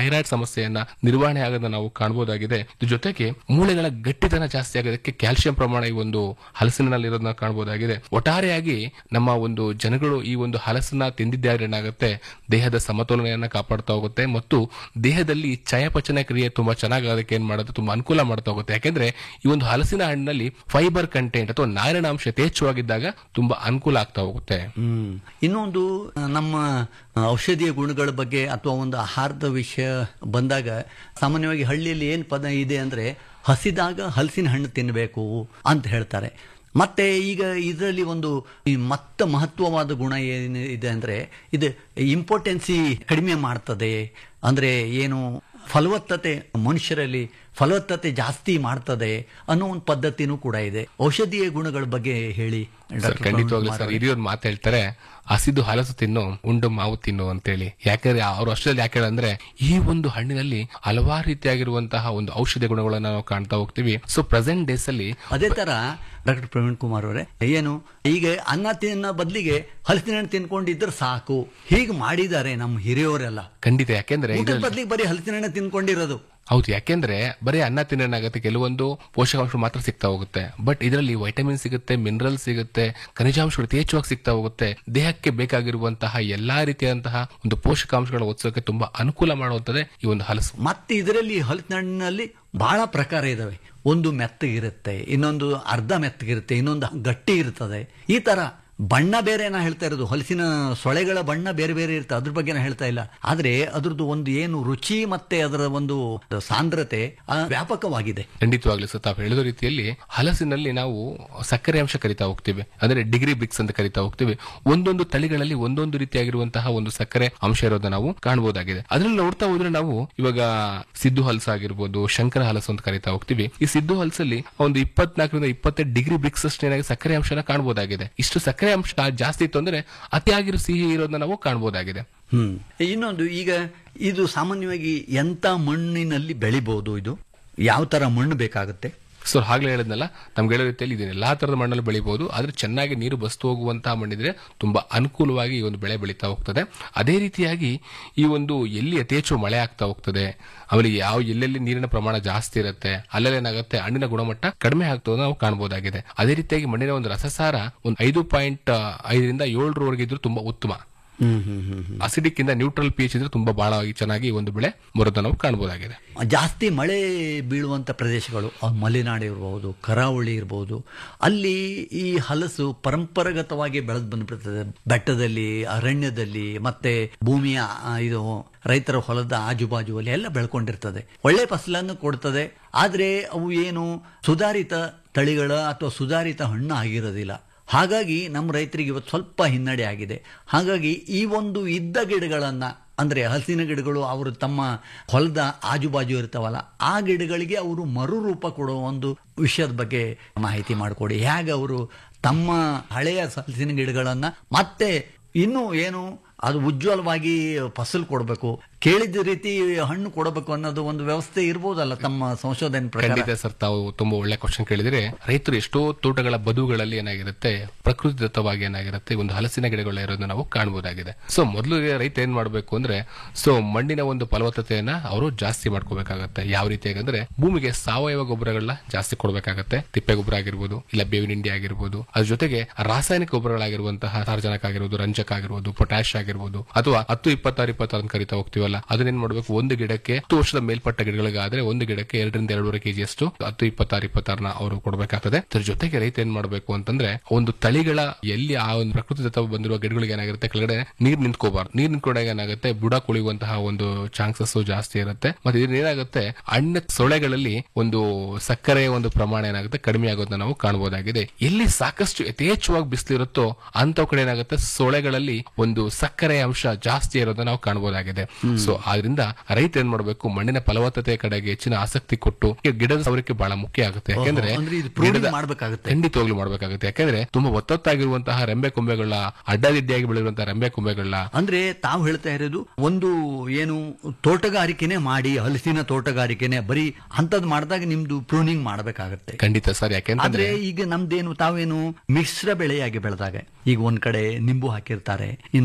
ಥೈರಾಯ್ಡ್ ಸಮಸ್ಯೆಯನ್ನ ನಿರ್ವಹಣೆ ಆಗೋದನ್ನ ನಾವು ಕಾಣಬಹುದಾಗಿದೆ ಇದ್ರ ಜೊತೆಗೆ ಮೂಳೆಗಳ ಗಟ್ಟಿತನ ಜಾಸ್ತಿ ಆಗೋದಕ್ಕೆ ಕ್ಯಾಲ್ಸಿಯಂ ಪ್ರಮಾಣ ಈ ಒಂದು ಹಲಸಿನಲ್ಲಿ ಇರೋದನ್ನ ಕಾಣಬಹುದಾಗಿದೆ ಒಟ್ಟಾರೆಯಾಗಿ ನಮ್ಮ ಒಂದು ಜನಗಳು ಈ ಒಂದು ಹಲಸನ್ನ ತಿಂದಿದ್ದೇ ಆದ್ರೆ ಏನಾಗುತ್ತೆ ದೇಹದ ಸಮತೋಲನೆಯನ್ನ ಕಾಪಾಡ್ತಾ ಹೋಗುತ್ತೆ ಮತ್ತು ದೇಹದಲ್ಲಿ ಚಯಾಪಚನ ಕ್ರಿಯೆ ತುಂಬಾ ಚೆನ್ನಾಗೋದಕ್ಕೆ ಏನ್ ಮಾಡೋದು ತುಂಬಾ ಅನುಕೂಲ ಮಾಡ್ತಾ ಹೋಗುತ್ತೆ ಯಾಕೆಂದ್ರೆ ಈ ಒಂದು ಹಲಸಿನ ಹಣ್ಣಿನಲ್ಲಿ ಫೈಬರ್ ಕಂಟೆಂಟ್ ಅಥವಾ ನಾರಿನಾಂಶ ಯಥೇಚ್ಛವಾಗಿದ್ದಾಗ ತುಂಬಾ ಅನುಕೂಲ ಆಗ್ತಾ ಹೋಗುತ್ತೆ ಹ್ಮ್ ಇನ್ನೊಂದು ಆ, ನಮ್ಮ ಆ, ಔಷಧೀಯ ಗುಣಗಳ ಬಗ್ಗೆ ಅಥವಾ ಒಂದು ಆಹಾರದ ವಿಷಯ ಬಂದಾಗ ಸಾಮಾನ್ಯವಾಗಿ ಹಳ್ಳಿಯಲ್ಲಿ ಏನು ಪದ ಇದೆ ಅಂದ್ರೆ ಹಸಿದಾಗ ಹಲಸಿನ ಹಣ್ಣು ತಿನ್ನಬೇಕು ಅಂತ ಹೇಳ್ತಾರೆ ಮತ್ತೆ ಈಗ ಇದರಲ್ಲಿ ಒಂದು ಈ ಮತ್ತ ಮಹತ್ವವಾದ ಗುಣ ಏನು ಇದೆ ಅಂದ್ರೆ ಇದು ಇಂಪಾರ್ಟೆನ್ಸಿ ಕಡಿಮೆ ಮಾಡ್ತದೆ ಅಂದ್ರೆ ಏನು ಫಲವತ್ತತೆ ಮನುಷ್ಯರಲ್ಲಿ ಫಲವತ್ತತೆ ಜಾಸ್ತಿ ಮಾಡ್ತದೆ ಅನ್ನೋ ಒಂದು ಪದ್ಧತಿನೂ ಕೂಡ ಇದೆ ಔಷಧೀಯ ಗುಣಗಳ ಬಗ್ಗೆ ಹೇಳಿ ಸರ್ ಡಾಕ್ಟರ್ ಖಂಡಿತವಾಗ್ಲೂ ಪ್ರವೀಣ್ ಸರ್ ಕುಮಾರ್ ಹಿರಿಯವ್ರು ಮಾತು ಹೇಳ್ತಾರೆ ಹಸಿದು ಹಲಸು ತಿನ್ನು ಉಂಡು ಮಾವು ತಿನ್ನು ಅಂತೇಳಿ ಯಾಕಂದ್ರೆ ಅವ್ರು ಅಷ್ಟರಲ್ಲಿ ಯಾಕೆ ಅಂದ್ರೆ ಈ ಒಂದು ಹಣ್ಣಿನಲ್ಲಿ ಹಲವಾರು ರೀತಿಯಾಗಿರುವಂತಹ ಒಂದು ಔಷಧಿ ಗುಣಗಳನ್ನ ನಾವು ಕಾಣ್ತಾ ಹೋಗ್ತೀವಿ ಸೊ ಪ್ರೆಸೆಂಟ್ ಡೇಸ್ ಅಲ್ಲಿ ಅದೇ ತರ ಡಾಕ್ಟರ್ ಪ್ರವೀಣ್ ಕುಮಾರ್ ಅವರೇ ಏನು ಈಗ ಅನ್ನ ತಿನ್ನೋ ಬದಲಿಗೆ ಹಲಸಿನ ಹಣ್ಣು ತಿನ್ಕೊಂಡಿದ್ರೆ ಸಾಕು ಹೀಗೆ ಮಾಡಿದ್ದಾರೆ ನಮ್ಮ ಹಿರಿಯವರೆಲ್ಲ ಖಂಡಿತ ಯಾಕೆಂದ್ರೆ ಊಟದ ಇದ್ರಲ್ಲಿ- ಬದಲಿಗೆ ಬರೀ ಹಲಸಿನ ಹಣ್ಣು ತಿನ್ಕೊಂಡಿರೋದು ಹೌದು ಯಾಕೆಂದ್ರೆ ಬರೀ ಅನ್ನ ತಿನ್ನೋಣಾಗತ್ತೆ ಕೆಲವೊಂದು ಪೋಷಕಾಂಶ ಮಾತ್ರ ಸಿಗ್ತಾ ಹೋಗುತ್ತೆ ಬಟ್ ಇದರಲ್ಲಿ ವೈಟಮಿನ್ ಸಿಗುತ್ತೆ ಮಿನರಲ್ ಸಿಗುತ್ತೆ ಖನಿಜಾಂಶಗಳು ಯಥೇಚ್ಛವಾಗಿ ಸಿಗ್ತಾ ಹೋಗುತ್ತೆ ದೇಹಕ್ಕೆ ಬೇಕಾಗಿರುವಂತಹ ಎಲ್ಲಾ ರೀತಿಯಾದಂತಹ ಒಂದು ಪೋಷಕಾಂಶಗಳ ಒತ್ಸೋಕೆ ತುಂಬಾ ಅನುಕೂಲ ಮಾಡುವಂತದೇ ಈ ಒಂದು ಹಲಸು ಮತ್ತೆ ಇದರಲ್ಲಿ ಹಲಸಿನ ಹಣ್ಣಿನಲ್ಲಿ ಬಹಳ ಪ್ರಕಾರ ಇದಾವೆ ಒಂದು ಮೆತ್ತಗಿರುತ್ತೆ ಇನ್ನೊಂದು ಅರ್ಧ ಮೆತ್ತಗಿರುತ್ತೆ ಇನ್ನೊಂದು ಗಟ್ಟಿ ಇರ್ತದೆ ಈ ತರ ಬಣ್ಣ ಬೇರೆ ನಾ ಹೇಳ್ತಾ ಇರೋದು ಹಲಸಿನ ಸೊಳೆಗಳ ಬಣ್ಣ ಬೇರೆ ಬೇರೆ ಇರುತ್ತೆ ಅದ್ರ ಬಗ್ಗೆ ನಾ ಹೇಳ್ತಾ ಇಲ್ಲ ಆದ್ರೆ ಅದ್ರದ್ದು ಒಂದು ಏನು ರುಚಿ ಮತ್ತೆ ಅದರ ಒಂದು ಸಾಂದ್ರತೆ ಆ, ವ್ಯಾಪಕವಾಗಿದೆ ಖಂಡಿತವಾಗ್ಲೂ ಸರ್ ತಾವು ಹೇಳಿದ ರೀತಿಯಲ್ಲಿ ಹಲಸಿನಲ್ಲಿ ನಾವು ಸಕ್ಕರೆ ಅಂಶ ಕರಿತಾ ಹೋಗ್ತೀವಿ ಅಂದ್ರೆ ಡಿಗ್ರಿ ಬ್ರಿಕ್ಸ್ ಅಂತ ಕರಿತಾ ಹೋಗ್ತೀವಿ ಒಂದೊಂದು ತಳಿಗಳಲ್ಲಿ ಒಂದೊಂದು ರೀತಿಯಾಗಿರುವಂತಹ ಒಂದು ಸಕ್ಕರೆ ಅಂಶ ಇರೋದನ್ನ ನಾವು ಕಾಣಬಹುದಾಗಿದೆ ಅದ್ರಲ್ಲಿ ನೋಡ್ತಾ ಹೋದ್ರೆ ನಾವು ಇವಾಗ ಸಿದ್ದು ಹಲಸು ಆಗಿರ್ಬೋದು ಶಂಕರ ಹಲಸು ಅಂತ ಕರಿತಾ ಹೋಗ್ತೀವಿ ಈ ಸಿದ್ದು ಹಲಸಲ್ಲಿ ಒಂದು ಇಪ್ಪತ್ನಾಲ್ಕರಿಂದ ಇಪ್ಪತ್ತೈದು ಡಿಗ್ರಿ ಬ್ರಿಕ್ಸ್ ಅಷ್ಟೇನಾಗಿ ಸಕ್ಕರೆ ಅಂಶನ ಕಾಣಬಹುದಾಗಿದೆ ಇಷ್ಟು ಸಕ್ಕರೆ ಅಂಶ ಜಾಸ್ತಿ ಇತ್ತು ಅಂದ್ರೆ ಅತಿಯಾಗಿರೋ ಸಿಹಿ ಇರೋದನ್ನ ನಾವು ಕಾಣಬಹುದಾಗಿದೆ ಹ್ಮ್ ಇನ್ನೊಂದು ಈಗ ಇದು ಸಾಮಾನ್ಯವಾಗಿ ಎಂತ ಮಣ್ಣಿನಲ್ಲಿ ಬೆಳಿಬಹುದು ಇದು ಯಾವ ತರ ಮಣ್ಣು ಬೇಕಾಗುತ್ತೆ ಸೊ ಹಾಗೆ ಹೇಳಿದ್ನಲ್ಲ ನಮ್ಗೆ ಹೇಳೋ ರೀತಿಯಲ್ಲಿ ಇದನ್ನ ಎಲ್ಲಾ ತರದ ಮಣ್ಣಲ್ಲಿ ಬೆಳಿಬಹುದು ಆದ್ರೆ ಚೆನ್ನಾಗಿ ನೀರು ಬಸ್ತು ಹೋಗುವಂತಹ ಮಣ್ಣಿದ್ರೆ ತುಂಬಾ ಅನುಕೂಲವಾಗಿ ಈ ಒಂದು ಬೆಳೆ ಬೆಳೀತಾ ಹೋಗ್ತದೆ ಅದೇ ರೀತಿಯಾಗಿ ಈ ಒಂದು ಎಲ್ಲಿ ಯಥೇಚ್ಛ ಮಳೆ ಆಗ್ತಾ ಹೋಗ್ತದೆ ಆಮೇಲೆ ಯಾವ ಎಲ್ಲೆಲ್ಲಿ ನೀರಿನ ಪ್ರಮಾಣ ಜಾಸ್ತಿ ಇರುತ್ತೆ ಅಲ್ಲೆಲ್ಲ ಏನಾಗುತ್ತೆ ಹಣ್ಣಿನ ಗುಣಮಟ್ಟ ಕಡಿಮೆ ಆಗ್ತದೆ ನಾವು ಕಾಣಬಹುದಾಗಿದೆ ಅದೇ ರೀತಿಯಾಗಿ ಮಣ್ಣಿನ ಒಂದು ರಸಸಾರ ಒಂದು ಐದು ಪಾಯಿಂಟ್ ಐದರಿಂದ ಏಳರವರೆಗೆ ಇದ್ರೂ ತುಂಬಾ ಉತ್ತಮ ಹ್ಮ್ ಹ್ಮ್ ಹ್ಮ್ ಹ್ಮ್. ಅಸಿಡಿಕ್ ಇಂದ ನ್ಯೂಟ್ರಲ್ ಪಿ ಎಚ್ ಇದ್ರೆ ತುಂಬಾ ಬಹಳ ಚೆನ್ನಾಗಿ ಈ ಒಂದು ಬೆಳೆ ಬರೋದನ್ನ ನಾವು ಕಾಣಬಹುದಾಗಿದೆ ಜಾಸ್ತಿ ಮಳೆ ಬೀಳುವಂತ ಪ್ರದೇಶಗಳು ಆ ಮಲೆನಾಡು ಇರಬಹುದು ಕರಾವಳಿ ಇರಬಹುದು ಅಲ್ಲಿ ಈ ಹಲಸು ಪರಂಪರಾಗತವಾಗಿ ಬೆಳೆದು ಬಂದ್ಬಿಡ್ತದೆ ಬೆಟ್ಟದಲ್ಲಿ ಅರಣ್ಯದಲ್ಲಿ ಮತ್ತೆ ಭೂಮಿಯ ಆ, ಇದು ರೈತರ ಹೊಲದ ಆಜುಬಾಜುವಲ್ಲಿ ಎಲ್ಲ ಬೆಳ್ಕೊಂಡಿರ್ತದೆ ಒಳ್ಳೆ ಫಸಲನ್ನು ಕೊಡ್ತದೆ ಆದ್ರೆ ಅವು ಏನು ಸುಧಾರಿತ ತಳಿಗಳ ಅಥವಾ ಸುಧಾರಿತ ಹಣ್ಣು ಆಗಿರೋದಿಲ್ಲ ಹಾಗಾಗಿ ನಮ್ಮ ರೈತರಿಗೆ ಇವತ್ತು ಸ್ವಲ್ಪ ಹಿನ್ನಡೆ ಆಗಿದೆ ಹಾಗಾಗಿ ಈ ಒಂದು ಇದ್ದ ಗಿಡಗಳನ್ನ ಅಂದ್ರೆ ಹಲಸಿನ ಗಿಡಗಳು ಅವರು ತಮ್ಮ ಹೊಲದ ಆಜುಬಾಜು ಇರ್ತಾವಲ್ಲ ಆ ಗಿಡಗಳಿಗೆ ಅವರು ಮರುರೂಪ ಕೊಡೋ ಒಂದು ವಿಷಯದ ಬಗ್ಗೆ ಮಾಹಿತಿ ಮಾಡಿಕೊಡಿ ಹೇಗೆ ಅವರು ತಮ್ಮ ಹಳೆಯ ಹಲಸಿನ ಗಿಡಗಳನ್ನ ಮತ್ತೆ ಇನ್ನೂ ಏನು ಅದು ಉಜ್ವಲವಾಗಿ ಫಸಲು ಕೊಡಬೇಕು ಕೇಳಿದ ರೀತಿ ಹಣ್ಣು ಕೊಡಬೇಕು ಅನ್ನೋದು ಒಂದು ವ್ಯವಸ್ಥೆ ಇರ್ಬೋದಲ್ಲ ತಮ್ಮ ಸಂಶೋಧನೆ ಪ್ರಕಾರ ಖಂಡಿತ ಸರ್ ತಾವು ತುಂಬಾ ಒಳ್ಳೆ ಕ್ವಶನ್ ಕೇಳಿದ್ರೆ ರೈತರು ಎಷ್ಟೋ ತೋಟಗಳ ಬದುಗಳಲ್ಲಿ ಏನಾಗಿರುತ್ತೆ ಪ್ರಕೃತಿದತ್ತವಾಗಿ ಏನಾಗಿರುತ್ತೆ ಒಂದು ಹಲಸಿನ ಗಿಡಗಳ ಇರೋದನ್ನ ನಾವು ಕಾಣಬಹುದಾಗಿದೆ ಸೊ ಮೊದಲು ರೈತ ಏನ್ ಮಾಡಬೇಕು ಅಂದ್ರೆ ಸೊ ಮಣ್ಣಿನ ಒಂದು ಫಲವತ್ತತೆಯನ್ನ ಅವರು ಜಾಸ್ತಿ ಮಾಡ್ಕೋಬೇಕಾಗತ್ತೆ ಯಾವ ರೀತಿಯಾಗಿ ಅಂದ್ರೆ ಭೂಮಿಗೆ ಸಾವಯವ ಗೊಬ್ಬರಗಳನ್ನ ಜಾಸ್ತಿ ಕೊಡಬೇಕಾಗತ್ತೆ ತಿಪ್ಪೆ ಗೊಬ್ಬರ ಆಗಿರ್ಬೋದು ಇಲ್ಲ ಬೇವಿನ ಹಿಂಡಿ ಆಗಿರ್ಬೋದು ಅದ್ರ ಜೊತೆಗೆ ರಾಸಾಯನಿಕ ಗೊಬ್ಬರಗಳಾಗಿರುವಂತಹ ಸಾರ್ವಜನಿಕ ಆಗಿರ್ಬೋದು ರಂಜಕ ಆಗಿರ್ಬೋದು ಪೊಟ್ಯಾಶ್ ಆಗಿರ್ಬೋದು ಅಥವಾ ಹತ್ತು ಇಪ್ಪತ್ತಾರು ಇಪ್ಪತ್ತಾರು ಅಂತ ಕರಿತಾ ಹೋಗ್ತೀವಲ್ಲ ಅದನ್ನೇನ್ ಮಾಡಬೇಕು ಒಂದು ಗಿಡಕ್ಕೆ ಹತ್ತು ವರ್ಷದ ಮೇಲ್ಪಟ್ಟ ಗಿಡಗಳಿಗಾದ್ರೆ ಒಂದು ಗಿಡಕ್ಕೆ ಎರಡರಿಂದ ಎರಡೂವರೆ ಕೆಜಿ ಅಷ್ಟು ಹತ್ತು ಇಪ್ಪತ್ತಾರು ಇಪ್ಪತ್ತಾರನ ಅವರು ಕೊಡಬೇಕಾಗ್ತದೆ ಅದ್ರ ಜೊತೆಗೆ ರೈತ ಏನ್ ಮಾಡಬೇಕು ಅಂತಂದ್ರೆ ಒಂದು ತಳಿಗಳ ಎಲ್ಲಿ ಆ ಒಂದು ಪ್ರಕೃತಿ ದತ್ತ ಬಂದಿರುವ ಗಿಡಗಳಿಗೆ ಏನಾಗಿರುತ್ತೆ ಕೆಳಗಡೆ ನೀರ್ ನಿಂತ್ಕೋಬಾರ್ದು ನೀರ್ ನಿಂತ್ಕೊಂಡಾಗ ಏನಾಗುತ್ತೆ ಬುಡ ಕುಳಿಯುವಂತಹ ಒಂದು ಚಾನ್ಸಸ್ ಜಾಸ್ತಿ ಇರುತ್ತೆ ಮತ್ತೆ ಇದರಿಂದ ಏನಾಗುತ್ತೆ ಹಣ್ಣ ಸೊಳೆಗಳಲ್ಲಿ ಒಂದು ಸಕ್ಕರೆಯ ಒಂದು ಪ್ರಮಾಣ ಏನಾಗುತ್ತೆ ಕಡಿಮೆ ಆಗೋದನ್ನ ನಾವು ಕಾಣಬಹುದಾಗಿದೆ ಎಲ್ಲಿ ಸಾಕಷ್ಟು ಯಥೇಚ್ಛವಾಗಿ ಬಿಸಿಲಿರುತ್ತೋ ಅಂತ ಕಡೆ ಏನಾಗುತ್ತೆ ಸೊಳೆಗಳಲ್ಲಿ ಒಂದು ಸಕ್ಕರೆಯ ಅಂಶ ಜಾಸ್ತಿ ಇರೋದನ್ನ ನಾವು ಕಾಣಬಹುದಾಗಿದೆ ಸೊ ಆದ್ರಿಂದ ರೈತ ಏನ್ ಮಾಡಬೇಕು ಮಣ್ಣಿನ ಫಲವತ್ತತೆ ಕಡೆಗೆ ಹೆಚ್ಚಿನ ಆಸಕ್ತಿ ಕೊಟ್ಟು ಈ ಗಿಡದ ಸೌರಕ್ಕೆ ಬಹಳ ಮುಖ್ಯ ಆಗುತ್ತೆ ಯಾಕೆಂದ್ರೆ ಅಂದ್ರೆ ಇದು pruning ಗಿಡದ- ಮಾಡ್ಬೇಕಾಗುತ್ತೆ. ಖಂಡಿತವಾಗ್ಲೂ ಮಾಡ್ಬೇಕಾಗುತ್ತೆ ಯಾಕಂದ್ರೆ ತುಂಬಾ ಒತ್ತೊತ್ತಾಗಿರುವಂತಹ ರೆಂಬೆ ಕೊಂಬೆಗಳ ಅಡ್ಡದಿಡ್ಡಿಯಾಗಿ ಬೆಳೆದಿರುವಂತಹ ರೆಂಬೆ ಕೊಂಬೆಗಳ ಅಂದ್ರೆ ತಾವು ಹೇಳ್ತಾ ಇರೋದು ಒಂದು ಏನು ತೋಟಗಾರಿಕೆನೆ ಮಾಡಿ ಹಲಸಿನ ತೋಟಗಾರಿಕೆನೆ ಬರೀ ಅಂತದ್ ಮಾಡಿದಾಗ ನಿಮ್ದು ಪ್ರೂನಿಂಗ್ ಮಾಡಬೇಕಾಗತ್ತೆ ಖಂಡಿತ ಸರ್ ಆದ್ರೆ ಯಾಕೆಂತಂದ್ರೆ ಈಗ ನಮ್ದೇನು ತಾವೇನು ಮಿಶ್ರ ಬೆಳೆಯಾಗಿ ಬೆಳೆದಾಗ ಈಗ ಒಂದ್ ಕಡೆ ನಿಂಬು ಹಾಕಿರ್ತಾರೆ ಇನ್ನೊಂದ್ ಕಡೆ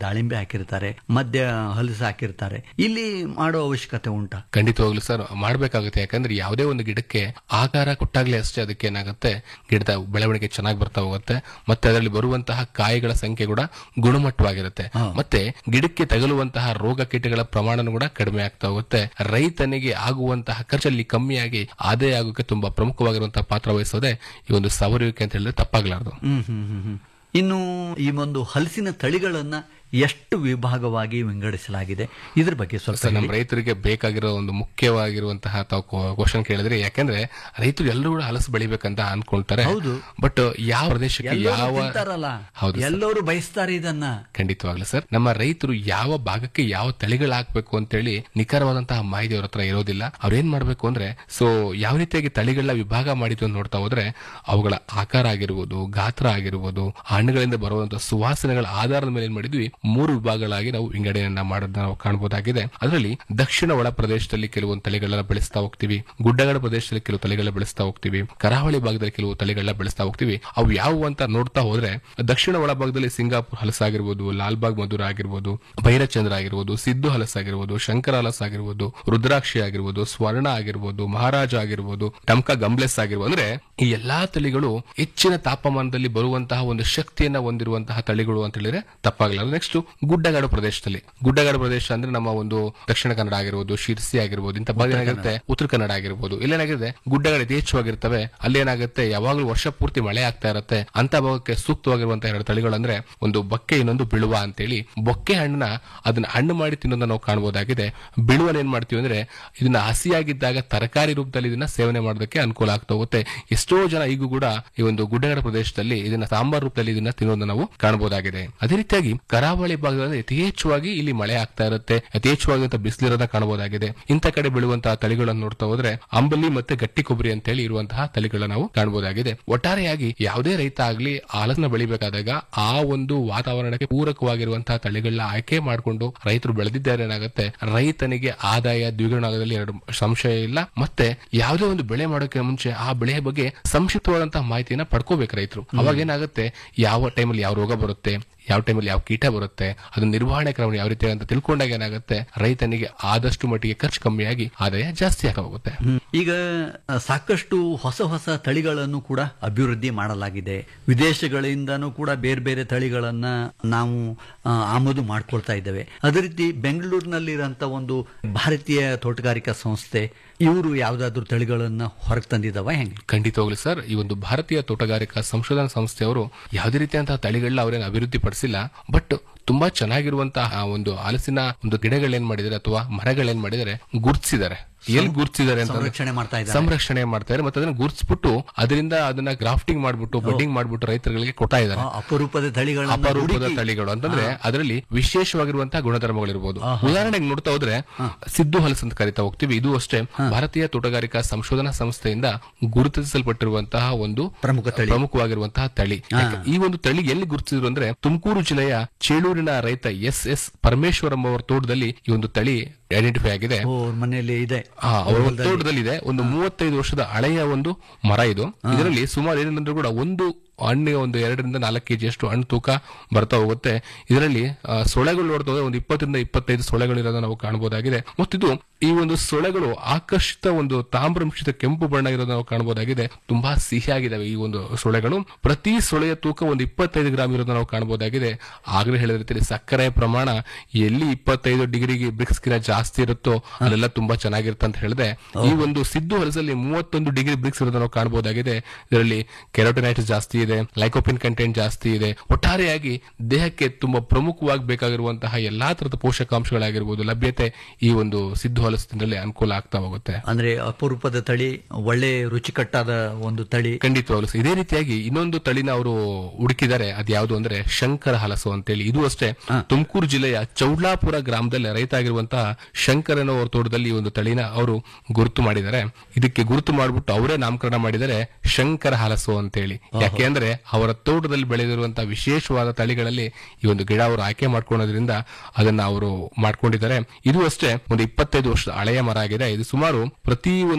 ದಾಳಿಂಬೆ ಹಾಕಿರ್ತಾರೆ ಮಧ್ಯ ಹಲಸು ಹಾಕಿರ್ತಾರೆ ಇಲ್ಲಿ ಮಾಡೋ ಅವಶ್ಯಕತೆ ಉಂಟಾ ಖಂಡಿತವಾಗ್ಲು ಸರ್ ಮಾಡ್ಬೇಕಾಗುತ್ತೆ ಯಾಕಂದ್ರೆ ಯಾವುದೇ ಒಂದು ಗಿಡಕ್ಕೆ ಆಕಾರ ಕೊಟ್ಟಾಗ್ಲೇ ಅಷ್ಟೇ ಅದಕ್ಕೆ ಏನಾಗುತ್ತೆ ಗಿಡದ ಬೆಳವಣಿಗೆ ಚೆನ್ನಾಗಿ ಬರ್ತಾ ಹೋಗುತ್ತೆ ಮತ್ತೆ ಅದರಲ್ಲಿ ಬರುವಂತಹ ಕಾಯಿಗಳ ಸಂಖ್ಯೆ ಕೂಡ ಗುಣಮಟ್ಟವಾಗಿರುತ್ತೆ ಮತ್ತೆ ಗಿಡಕ್ಕೆ ತಗಲುವಂತಹ ರೋಗ ಕೀಟಗಳ ಪ್ರಮಾಣ ಕೂಡ ಕಡಿಮೆ ಆಗ್ತಾ ಹೋಗುತ್ತೆ ರೈತನಿಗೆ ಆಗುವಂತಹ ಖರ್ಚಲ್ಲಿ ಕಮ್ಮಿಯಾಗಿ ಆದಾಯ ಆಗೋಕೆ ತುಂಬಾ ಪ್ರಮುಖವಾಗಿರುವಂತಹ ಪಾತ್ರ ವಹಿಸೋದೆ ಈ ಒಂದು ಸವರುವಿಕೆ ಅಂತ ಹೇಳಿದ್ರೆ ತಪ್ಪಾಗ್ಲಾರ್ದು ಹ್ಮ್ ಹ್ಮ್ ಹ್ಮ್ ಹ್ಮ್. ಇನ್ನು ಈ ಒಂದು ಹಲಸಿನ ತಳಿಗಳನ್ನ ಎಷ್ಟು ವಿಭಾಗವಾಗಿ ವಿಂಗಡಿಸಲಾಗಿದೆ ಇದ್ರ ಬಗ್ಗೆ ಸ್ವಲ್ಪ ಸರ್ ನಮ್ಮ ಹೇಳಿ. ರೈತರಿಗೆ ಬೇಕಾಗಿರೋ ಒಂದು ಮುಖ್ಯವಾಗಿರುವಂತಹ ತಾವು ಕ್ವಶನ್ ಕೇಳಿದ್ರೆ ಯಾಕಂದ್ರೆ ರೈತರು ಎಲ್ಲರೂ ಕೂಡ ಹಲಸು ಬೆಳಿಬೇಕಂತ ಅನ್ಕೊಳ್ತಾರೆ ಹೌದು. ಬಟ್ ಯಾವ ಪ್ರದೇಶಕ್ಕೆ ಎಲ್ಲರೂ ಯಾವ ತಿಂತಾರಲ್ಲ ಹೌದು ಸರ್. ಎಲ್ಲರೂ ಬಯಸ್ತಾರೆ ಇದನ್ನ ಖಂಡಿತವಾಗ್ಲು ಸರ್ ನಮ್ಮ ರೈತರು ಯಾವ ಭಾಗಕ್ಕೆ ಯಾವ ತಳಿಗಳು ಹಾಕ್ಬೇಕು ಅಂತೇಳಿ ನಿಖರವಾದಂತಹ ಮಾಹಿತಿ ಅವ್ರ ಹತ್ರ ಇರೋದಿಲ್ಲ ಅವ್ರು ಏನ್ ಮಾಡ್ಬೇಕು ಅಂದ್ರೆ ಸೊ ಯಾವ ರೀತಿಯಾಗಿ ತಳಿಗಳನ್ನ ವಿಭಾಗ ಮಾಡಿದ್ವು ಅಂತ ನೋಡ್ತಾ ಹೋದ್ರೆ ಅವುಗಳ ಆಕಾರ ಆಗಿರ್ಬೋದು ಗಾತ್ರ ಆಗಿರ್ಬೋದು ಹಣ್ಣುಗಳಿಂದ ಬರುವಂತಹ ಸುವಾಸನೆಗಳ ಆಧಾರದ ಮೇಲೆ ಏನ್ ಮಾಡಿದ್ವಿ ಮೂರು ವಿಭಾಗಗಳಾಗಿ ನಾವು ವಿಂಗಡಣೆಯನ್ನ ಮಾಡೋದನ್ನ ನಾವು ಕಾಣಬಹುದಾಗಿದೆ ಅದರಲ್ಲಿ ದಕ್ಷಿಣ ಒಳ ಪ್ರದೇಶದಲ್ಲಿ ಕೆಲವೊಂದು ತಳಿಗಳನ್ನ ಬೆಳೆಸ್ತಾ ಹೋಗ್ತೀವಿ ಗುಡ್ಡಗಾಡ ಪ್ರದೇಶದಲ್ಲಿ ಕೆಲವು ತಳಿಗಳನ್ನ ಬೆಳೆಸ್ತಾ ಹೋಗ್ತೀವಿ ಕರಾವಳಿ ಭಾಗದಲ್ಲಿ ಕೆಲವು ತಳಿಗಳನ್ನ ಬೆಳೆಸ್ತಾ ಹೋಗ್ತೀವಿ ಅವು ಯಾವುವು ಅಂತ ನೋಡ್ತಾ ಹೋದ್ರೆ ದಕ್ಷಿಣ ಒಳ ಭಾಗದಲ್ಲಿ ಸಿಂಗಾಪುರ್ ಹಲಸಾಗಿರ್ಬೋದು ಲಾಲ್ಬಾಗ್ ಮಧುರ ಆಗಿರ್ಬೋದು ಭೈರಚಂದ್ರ ಆಗಿರ್ಬೋದು ಸಿದ್ದು ಹಲಸಾಗಿರ್ಬೋದು ಶಂಕರ ಹಲಸ್ ಆಗಿರ್ಬೋದು ರುದ್ರಾಕ್ಷಿ ಆಗಿರ್ಬೋದು ಸ್ವರ್ಣ ಆಗಿರ್ಬೋದು ಮಹಾರಾಜ ಆಗಿರ್ಬೋದು ಟಮ್ಕ ಗಂಬ್ಲೆಸ್ ಆಗಿರ್ಬೋದು ಅಂದ್ರೆ ಈ ಎಲ್ಲಾ ತಳಿಗಳು ಹೆಚ್ಚಿನ ತಾಪಮಾನದಲ್ಲಿ ಬರುವಂತಹ ಒಂದು ಶಕ್ತಿಯನ್ನ ಹೊಂದಿರುವಂತಹ ತಳಿಗಳು ಅಂತ ಹೇಳಿದ್ರೆ ತಪ್ಪಾಗಲ್ಲ ನೆಕ್ಸ್ಟ್ ಗುಡ್ಡಗಾಡು ಪ್ರದೇಶದಲ್ಲಿ ಗುಡ್ಡಗಾಡು ಪ್ರದೇಶ ಅಂದ್ರೆ ನಮ್ಮ ಒಂದು ದಕ್ಷಿಣ ಕನ್ನಡ ಆಗಿರ್ಬೋದು ಶಿರ್ಸಿ ಆಗಿರ್ಬೋದು ಇಂಥ ಭಾಗ ಏನಾಗಿರುತ್ತೆ ಉತ್ತರ ಕನ್ನಡ ಆಗಿರ್ಬೋದು ಇಲ್ಲೇನಾಗಿದೆ ಗುಡ್ಡಗಳು ಯಥೇಚ್ಛವಾಗಿರ್ತವೆ ಅಲ್ಲಿ ಏನಾಗುತ್ತೆ ಯಾವಾಗಲೂ ವರ್ಷ ಪೂರ್ತಿ ಮಳೆ ಆಗ್ತಾ ಇರುತ್ತೆ ಅಂತ ಭಾಗಕ್ಕೆ ಸೂಕ್ತವಾಗಿರುವಂತಹ ಎರಡು ತಳಿಗಳು ಅಂದ್ರೆ ಒಂದು ಬೊಕ್ಕೆ ಇನ್ನೊಂದು ಬಿಳುವ ಅಂತೇಳಿ ಬೊಕ್ಕೆ ಹಣ್ಣನ್ನ ಅದನ್ನ ಹಣ್ಣು ಮಾಡಿ ತಿನ್ನೋದನ್ನ ನಾವು ಕಾಣಬಹುದಾಗಿದೆ ಬಿಳುವನ್ನ ಏನ್ ಮಾಡ್ತೀವಿ ಅಂದ್ರೆ ಇದನ್ನ ಹಸಿಯಾಗಿದ್ದಾಗ ತರಕಾರಿ ರೂಪದಲ್ಲಿ ಇದನ್ನ ಸೇವನೆ ಮಾಡೋದಕ್ಕೆ ಅನುಕೂಲ ಆಗ್ತಾ ಹೋಗುತ್ತೆ ಎಷ್ಟೋ ಜನ ಈಗೂ ಕೂಡ ಈ ಒಂದು ಗುಡ್ಡಗಾಡ ಪ್ರದೇಶದಲ್ಲಿ ಇದನ್ನ ಸಾಂಬಾರ್ ರೂಪದಲ್ಲಿ ಇದನ್ನ ತಿನ್ನೋದನ್ನ ನಾವು ಕಾಣಬಹುದಾಗಿದೆ ಅದೇ ರೀತಿಯಾಗಿ ಕರಾವಳಿ ಭಾಗದಲ್ಲಿ ಯಥೇಚ್ಛವಾಗಿ ಇಲ್ಲಿ ಮಳೆ ಆಗ್ತಾ ಇರುತ್ತೆ ಯಥೇಚ್ಛವಾದಂತಹ ಬಿಸಿಲಿರೋದನ್ನ ಕಾಣಬಹುದಾಗಿದೆ ಇಂಥ ಕಡೆ ಬೆಳೆಯುವಂತಹ ತಳಿಗಳನ್ನು ನೋಡ್ತಾ ಹೋದ್ರೆ ಅಂಬಲಿ ಮತ್ತೆ ಗಟ್ಟಿ ಕೊಬ್ಬರಿ ಅಂತ ಹೇಳಿ ಇರುವಂತಹ ತಳಿಗಳನ್ನ ನಾವು ಕಾಣಬಹುದಾಗಿದೆ ಒಟ್ಟಾರೆಯಾಗಿ ಯಾವುದೇ ರೈತ ಆಗ್ಲಿ ಹಾಲನ್ನ ಬೆಳಿಬೇಕಾದಾಗ ಆ ಒಂದು ವಾತಾವರಣಕ್ಕೆ ಪೂರಕವಾಗಿರುವಂತಹ ತಳಿಗಳನ್ನ ಆಯ್ಕೆ ಮಾಡಿಕೊಂಡು ರೈತರು ಬೆಳೆದಿದ್ದಾರೆ ಏನಾಗುತ್ತೆ ರೈತನಿಗೆ ಆದಾಯ ದ್ವಿಗುಣ ಆಗೋದ್ರಲ್ಲಿ ಎರಡು ಸಂಶಯ ಇಲ್ಲ ಮತ್ತೆ ಯಾವುದೇ ಒಂದು ಬೆಳೆ ಮಾಡೋಕೆ ಮುಂಚೆ ಆ ಬೆಳೆಯ ಬಗ್ಗೆ ಸಂಕ್ಷಿಪ್ತವಾದಂತಹ ಮಾಹಿತಿಯನ್ನ ಪಡ್ಕೋಬೇಕು ರೈತರು ಅವಾಗ ಏನಾಗುತ್ತೆ ಯಾವ ಟೈಮಲ್ಲಿ ಯಾವ ರೋಗ ಬರುತ್ತೆ ಯಾವ ಟೈಮಲ್ಲಿ ಯಾವ ಕೀಟ ಬರುತ್ತೆ ಅದನ್ನ ನಿರ್ವಹಣೆ ಕ್ರಮ ಯಾವ ರೀತಿ ಅಂತ ತಿಳ್ಕೊಂಡಾಗ ಏನಾಗುತ್ತೆ ರೈತನಿಗೆ ಆದಷ್ಟು ಮಟ್ಟಿಗೆ ಖರ್ಚು ಕಮ್ಮಿಯಾಗಿ ಆದಾಯ ಜಾಸ್ತಿ ಆಗ ಹೋಗುತ್ತೆ ಹ್ಮ್. ಈಗ ಆ, ಸಾಕಷ್ಟು ಹೊಸ ಹೊಸ ತಳಿಗಳನ್ನು ಕೂಡ ಅಭಿವೃದ್ಧಿ ಮಾಡಲಾಗಿದೆ ವಿದೇಶಗಳಿಂದನೂ ಕೂಡ ಬೇರೆ ಬೇರೆ ತಳಿಗಳನ್ನ ನಾವು ಆ, ಆಮದು ಮಾಡ್ಕೊಳ್ತಾ ಇದ್ದೇವೆ ಅದೇ ರೀತಿ ಬೆಂಗಳೂರಿನಲ್ಲಿರೋಂಥ ಒಂದು ಭಾರತೀಯ ತೋಟಗಾರಿಕಾ ಸಂಸ್ಥೆ ಇವರು ಯಾವ್ದಾದ್ರು ತಳಿಗಳನ್ನ ಹೊರಗೆ ತಂದಿದ್ದಾವ ಹೆಂಗೆ ಖಂಡಿತವಾಗ್ಲು ಸರ್ ಈ ಒಂದು ಭಾರತೀಯ ತೋಟಗಾರಿಕಾ ಸಂಶೋಧನಾ ಸಂಸ್ಥೆಯವರು ಯಾವುದೇ ರೀತಿಯಂತಹ ತಳಿಗಳನ್ನ ಅವರೇನು ಅಭಿವೃದ್ಧಿ ಪಡಿಸಿಲ್ಲ ಬಟ್ ತುಂಬಾ ಚೆನ್ನಾಗಿರುವಂತಹ ಆ ಒಂದು ಹಲಸಿನ ಒಂದು ಗಿಡಗಳೇನ್ ಮಾಡಿದ್ದಾರೆ ಅಥವಾ ಮರಗಳೇನ್ ಮಾಡಿದ್ದಾರೆ ಗುರ್ತಿಸಿದ್ದಾರೆ ಎಲ್ಲಿ ಗುರ್ತಿಸಿದ್ದಾರೆ ಅಂತ ಸಂರಕ್ಷಣೆ ಮಾಡ್ತಾ ಇದ್ದಾರೆ. ಸಂರಕ್ಷಣೆ ಮಾಡ್ತಾರೆ ಮತ್ತೆ ಅದನ್ನ ಗುರ್ತಿಸ್ಬಿಟ್ಟು ಅದರಿಂದ ಅದನ್ನ ಗ್ರಾಫ್ಟಿಂಗ್ ಮಾಡ್ಬಿಟ್ಟು ಬಡ್ಡಿಂಗ್ ಮಾಡ್ಬಿಟ್ಟು ರೈತರುಗಳಿಗೆ ಕೊಡ್ತಾ ಇದ್ದಾರೆ ಆ, ಅಪರೂಪದ ತಳಿಗಳನ್ನ ಅಪರೂಪದ ಹುಡುಕಿ- ತಳಿಗಳು ಅಂತಂದ್ರೆ ಅದರಲ್ಲಿ ವಿಶೇಷವಾಗಿರುವಂತಹ ಗುಣಧರ್ಮಗಳಿರ್ಬೋದು ಉದಾಹರಣೆಗೆ ನೋಡ್ತಾ ಹೋದ್ರೆ ಸಿದ್ದು ಹಲಸು ಅಂತ ಕರಿತಾ ಹೋಗ್ತೀವಿ ಇದು ಅಷ್ಟೇ ಭಾರತೀಯ ತೋಟಗಾರಿಕಾ ಸಂಶೋಧನಾ ಸಂಸ್ಥೆಯಿಂದ ಗುರುತಿಸಲ್ಪಟ್ಟಿರುವಂತಹ ಒಂದು ಪ್ರಮುಖ ತಳಿ. ಪ್ರಮುಖವಾಗಿರುವಂತಹ ತಳಿ ಯಾಕೆ- ಈ ಒಂದು ತಳಿ ಎಲ್ಲಿ ಗುರುತಿಸಿದ್ರು ಅಂದ್ರೆ ತುಮಕೂರು ಜಿಲ್ಲೆಯ ಚೇಳೂರಿನ ರೈತ ಎಸ್ ಎಸ್ ಪರಮೇಶ್ವರಂ ಅವರ ತೋಟದಲ್ಲಿ ಈ ಒಂದು ತಳಿ ಐಡೆಂಟಿಫೈ ಆಗಿದೆ ಓ, ಅವ್ರ ಮನೆಯಲ್ಲಿ ಇದೆ ಆ, ಅವರ ಒಂದು ತೋಟದಲ್ಲಿದೆ ಒಂದು ಮೂವತ್ತೈದು ವರ್ಷದ ಹಳೆಯ ಒಂದು ಮರ ಇದು ಇದರಲ್ಲಿ ಸುಮಾರು ಏನಂದ್ರೆ ಕೂಡ ಒಂದು ಹಣ್ಣಿಗೆ ಒಂದು ಎರಡರಿಂದ ನಾಲ್ಕು ಕೆಜಿ ಅಷ್ಟು ಹಣ್ಣು ತೂಕ ಬರ್ತಾ ಹೋಗುತ್ತೆ ಇದರಲ್ಲಿ ಆ, ಸೊಳೆಗಳು ನೋಡ್ತಾ ಹೋದ್ರೆ ಒಂದು ಇಪ್ಪತ್ತರಿಂದ ಇಪ್ಪತ್ತೈದು ಸೊಳೆಗಳು ಇರೋದನ್ನ ನಾವು ಕಾಣಬಹುದಾಗಿದೆ ಮತ್ತಿದು ಈ ಒಂದು ಸೊಳೆಗಳು ಆಕರ್ಷಿತ ಒಂದು ತಾಮ್ರಂಶಿತ ಕೆಂಪು ಬಣ್ಣ ಇರೋದನ್ನ ನಾವು ಕಾಣಬಹುದಾಗಿದೆ ತುಂಬಾ ಸಿಹಿಯಾಗಿದ್ದಾವೆ ಈ ಒಂದು ಸೊಳೆಗಳು ಪ್ರತಿ ಸೊಳೆಯ ತೂಕ ಒಂದು ಇಪ್ಪತ್ತೈದು ಗ್ರಾಮ್ ಇರೋದನ್ನ ನಾವು ಕಾಣಬಹುದಾಗಿದೆ ಆಗ್ಲೇ ಹೇಳಿದ ರೀತಿಯಲ್ಲಿ ಸಕ್ಕರೆ ಪ್ರಮಾಣ ಎಲ್ಲಿ ಇಪ್ಪತ್ತೈದು ಡಿಗ್ರಿಗೆ ಬ್ರಿಕ್ಸ್ಗಿನ ಜಾಸ್ತಿ ಇರುತ್ತೋ ಅಲ್ಲೆಲ್ಲ ತುಂಬಾ ಚೆನ್ನಾಗಿರುತ್ತೆ ಅಂತ ಹೇಳಿದೆ ಈ ಒಂದು ಸಿದ್ದು ಹಲಸಲ್ಲಿ ಮೂವತ್ತೊಂದು ಡಿಗ್ರಿ ಬ್ರಿಕ್ಸ್ ಇರೋದನ್ನ ನಾವು ಕಾಣಬಹುದಾಗಿದೆ ಇದರಲ್ಲಿ ಕೆರೋಟಿನೈಟ್ಸ್ ಜಾಸ್ತಿ ಇದೆ ಲೈಕೋಪಿನ್ ಕಂಟೆಂಟ್ ಜಾಸ್ತಿ ಇದೆ ಒಟ್ಟಾರೆಯಾಗಿ ದೇಹಕ್ಕೆ ತುಂಬಾ ಪ್ರಮುಖವಾಗಿ ಬೇಕಾಗಿರುವಂತಹ ಎಲ್ಲಾ ತರದ ಪೋಷಕಾಂಶಗಳಾಗಿರ್ಬೋದು ಲಭ್ಯತೆ ಈ ಒಂದು ಸಿದ್ದು ಹಲಸಿನಲ್ಲಿ ಅನುಕೂಲ ಆಗ್ತಾ ಹೋಗುತ್ತೆ ಅಂದ್ರೆ ಅಪರೂಪದ ತಳಿ ಒಳ್ಳೆ ರುಚಿಕಟ್ಟಾದ ಒಂದು ತಳಿ ಖಂಡಿತವಾಗ್ಲು ಸರ್. ಇದೇ ರೀತಿಯಾಗಿ ಇನ್ನೊಂದು ತಳಿನ ಅವರು ಹುಡುಕಿದ್ದಾರೆ ಅದು ಯಾವುದು ಅಂದ್ರೆ ಶಂಕರ ಹಲಸು ಅಂತೇಳಿ ಇದು ಅಷ್ಟೇ ತುಮಕೂರು ಜಿಲ್ಲೆಯ ಚೌಡ್ಲಾಪುರ ಗ್ರಾಮದಲ್ಲಿ ರೈತ ಆಗಿರುವಂತಹ ಶಂಕರನ ಅವ್ರ ತೋಟದಲ್ಲಿ ಈ ಒಂದು ತಳಿನ ಅವರು ಗುರುತು ಮಾಡಿದ್ದಾರೆ ಇದಕ್ಕೆ ಗುರುತು ಮಾಡಿಬಿಟ್ಟು ಅವರೇ ನಾಮಕರಣ ಮಾಡಿದ್ದಾರೆ ಶಂಕರ ಹಲಸು ಅಂತೇಳಿ ಯಾಕೆಂದ್ರೆ ಅವರ ತೋಟದಲ್ಲಿ ಬೆಳೆದಿರುವಂತಹ ವಿಶೇಷವಾದ ತಳಿಗಳಲ್ಲಿ ಈ ಒಂದು ಗಿಡ ಅವರು ಆಯ್ಕೆ ಮಾಡ್ಕೊಳ್ಳೋದ್ರಿಂದ ಅದನ್ನ ಅವರು ಮಾಡ್ಕೊಂಡಿದ್ದಾರೆ ಇದು ಅಷ್ಟೇ ಒಂದು ಇಪ್ಪತ್ತೈದು ವರ್ಷದ ಹಳೆಯ ಮರ ಆಗಿದೆ ಇದು ಸುಮಾರು ಪ್ರತಿ ಒಂದು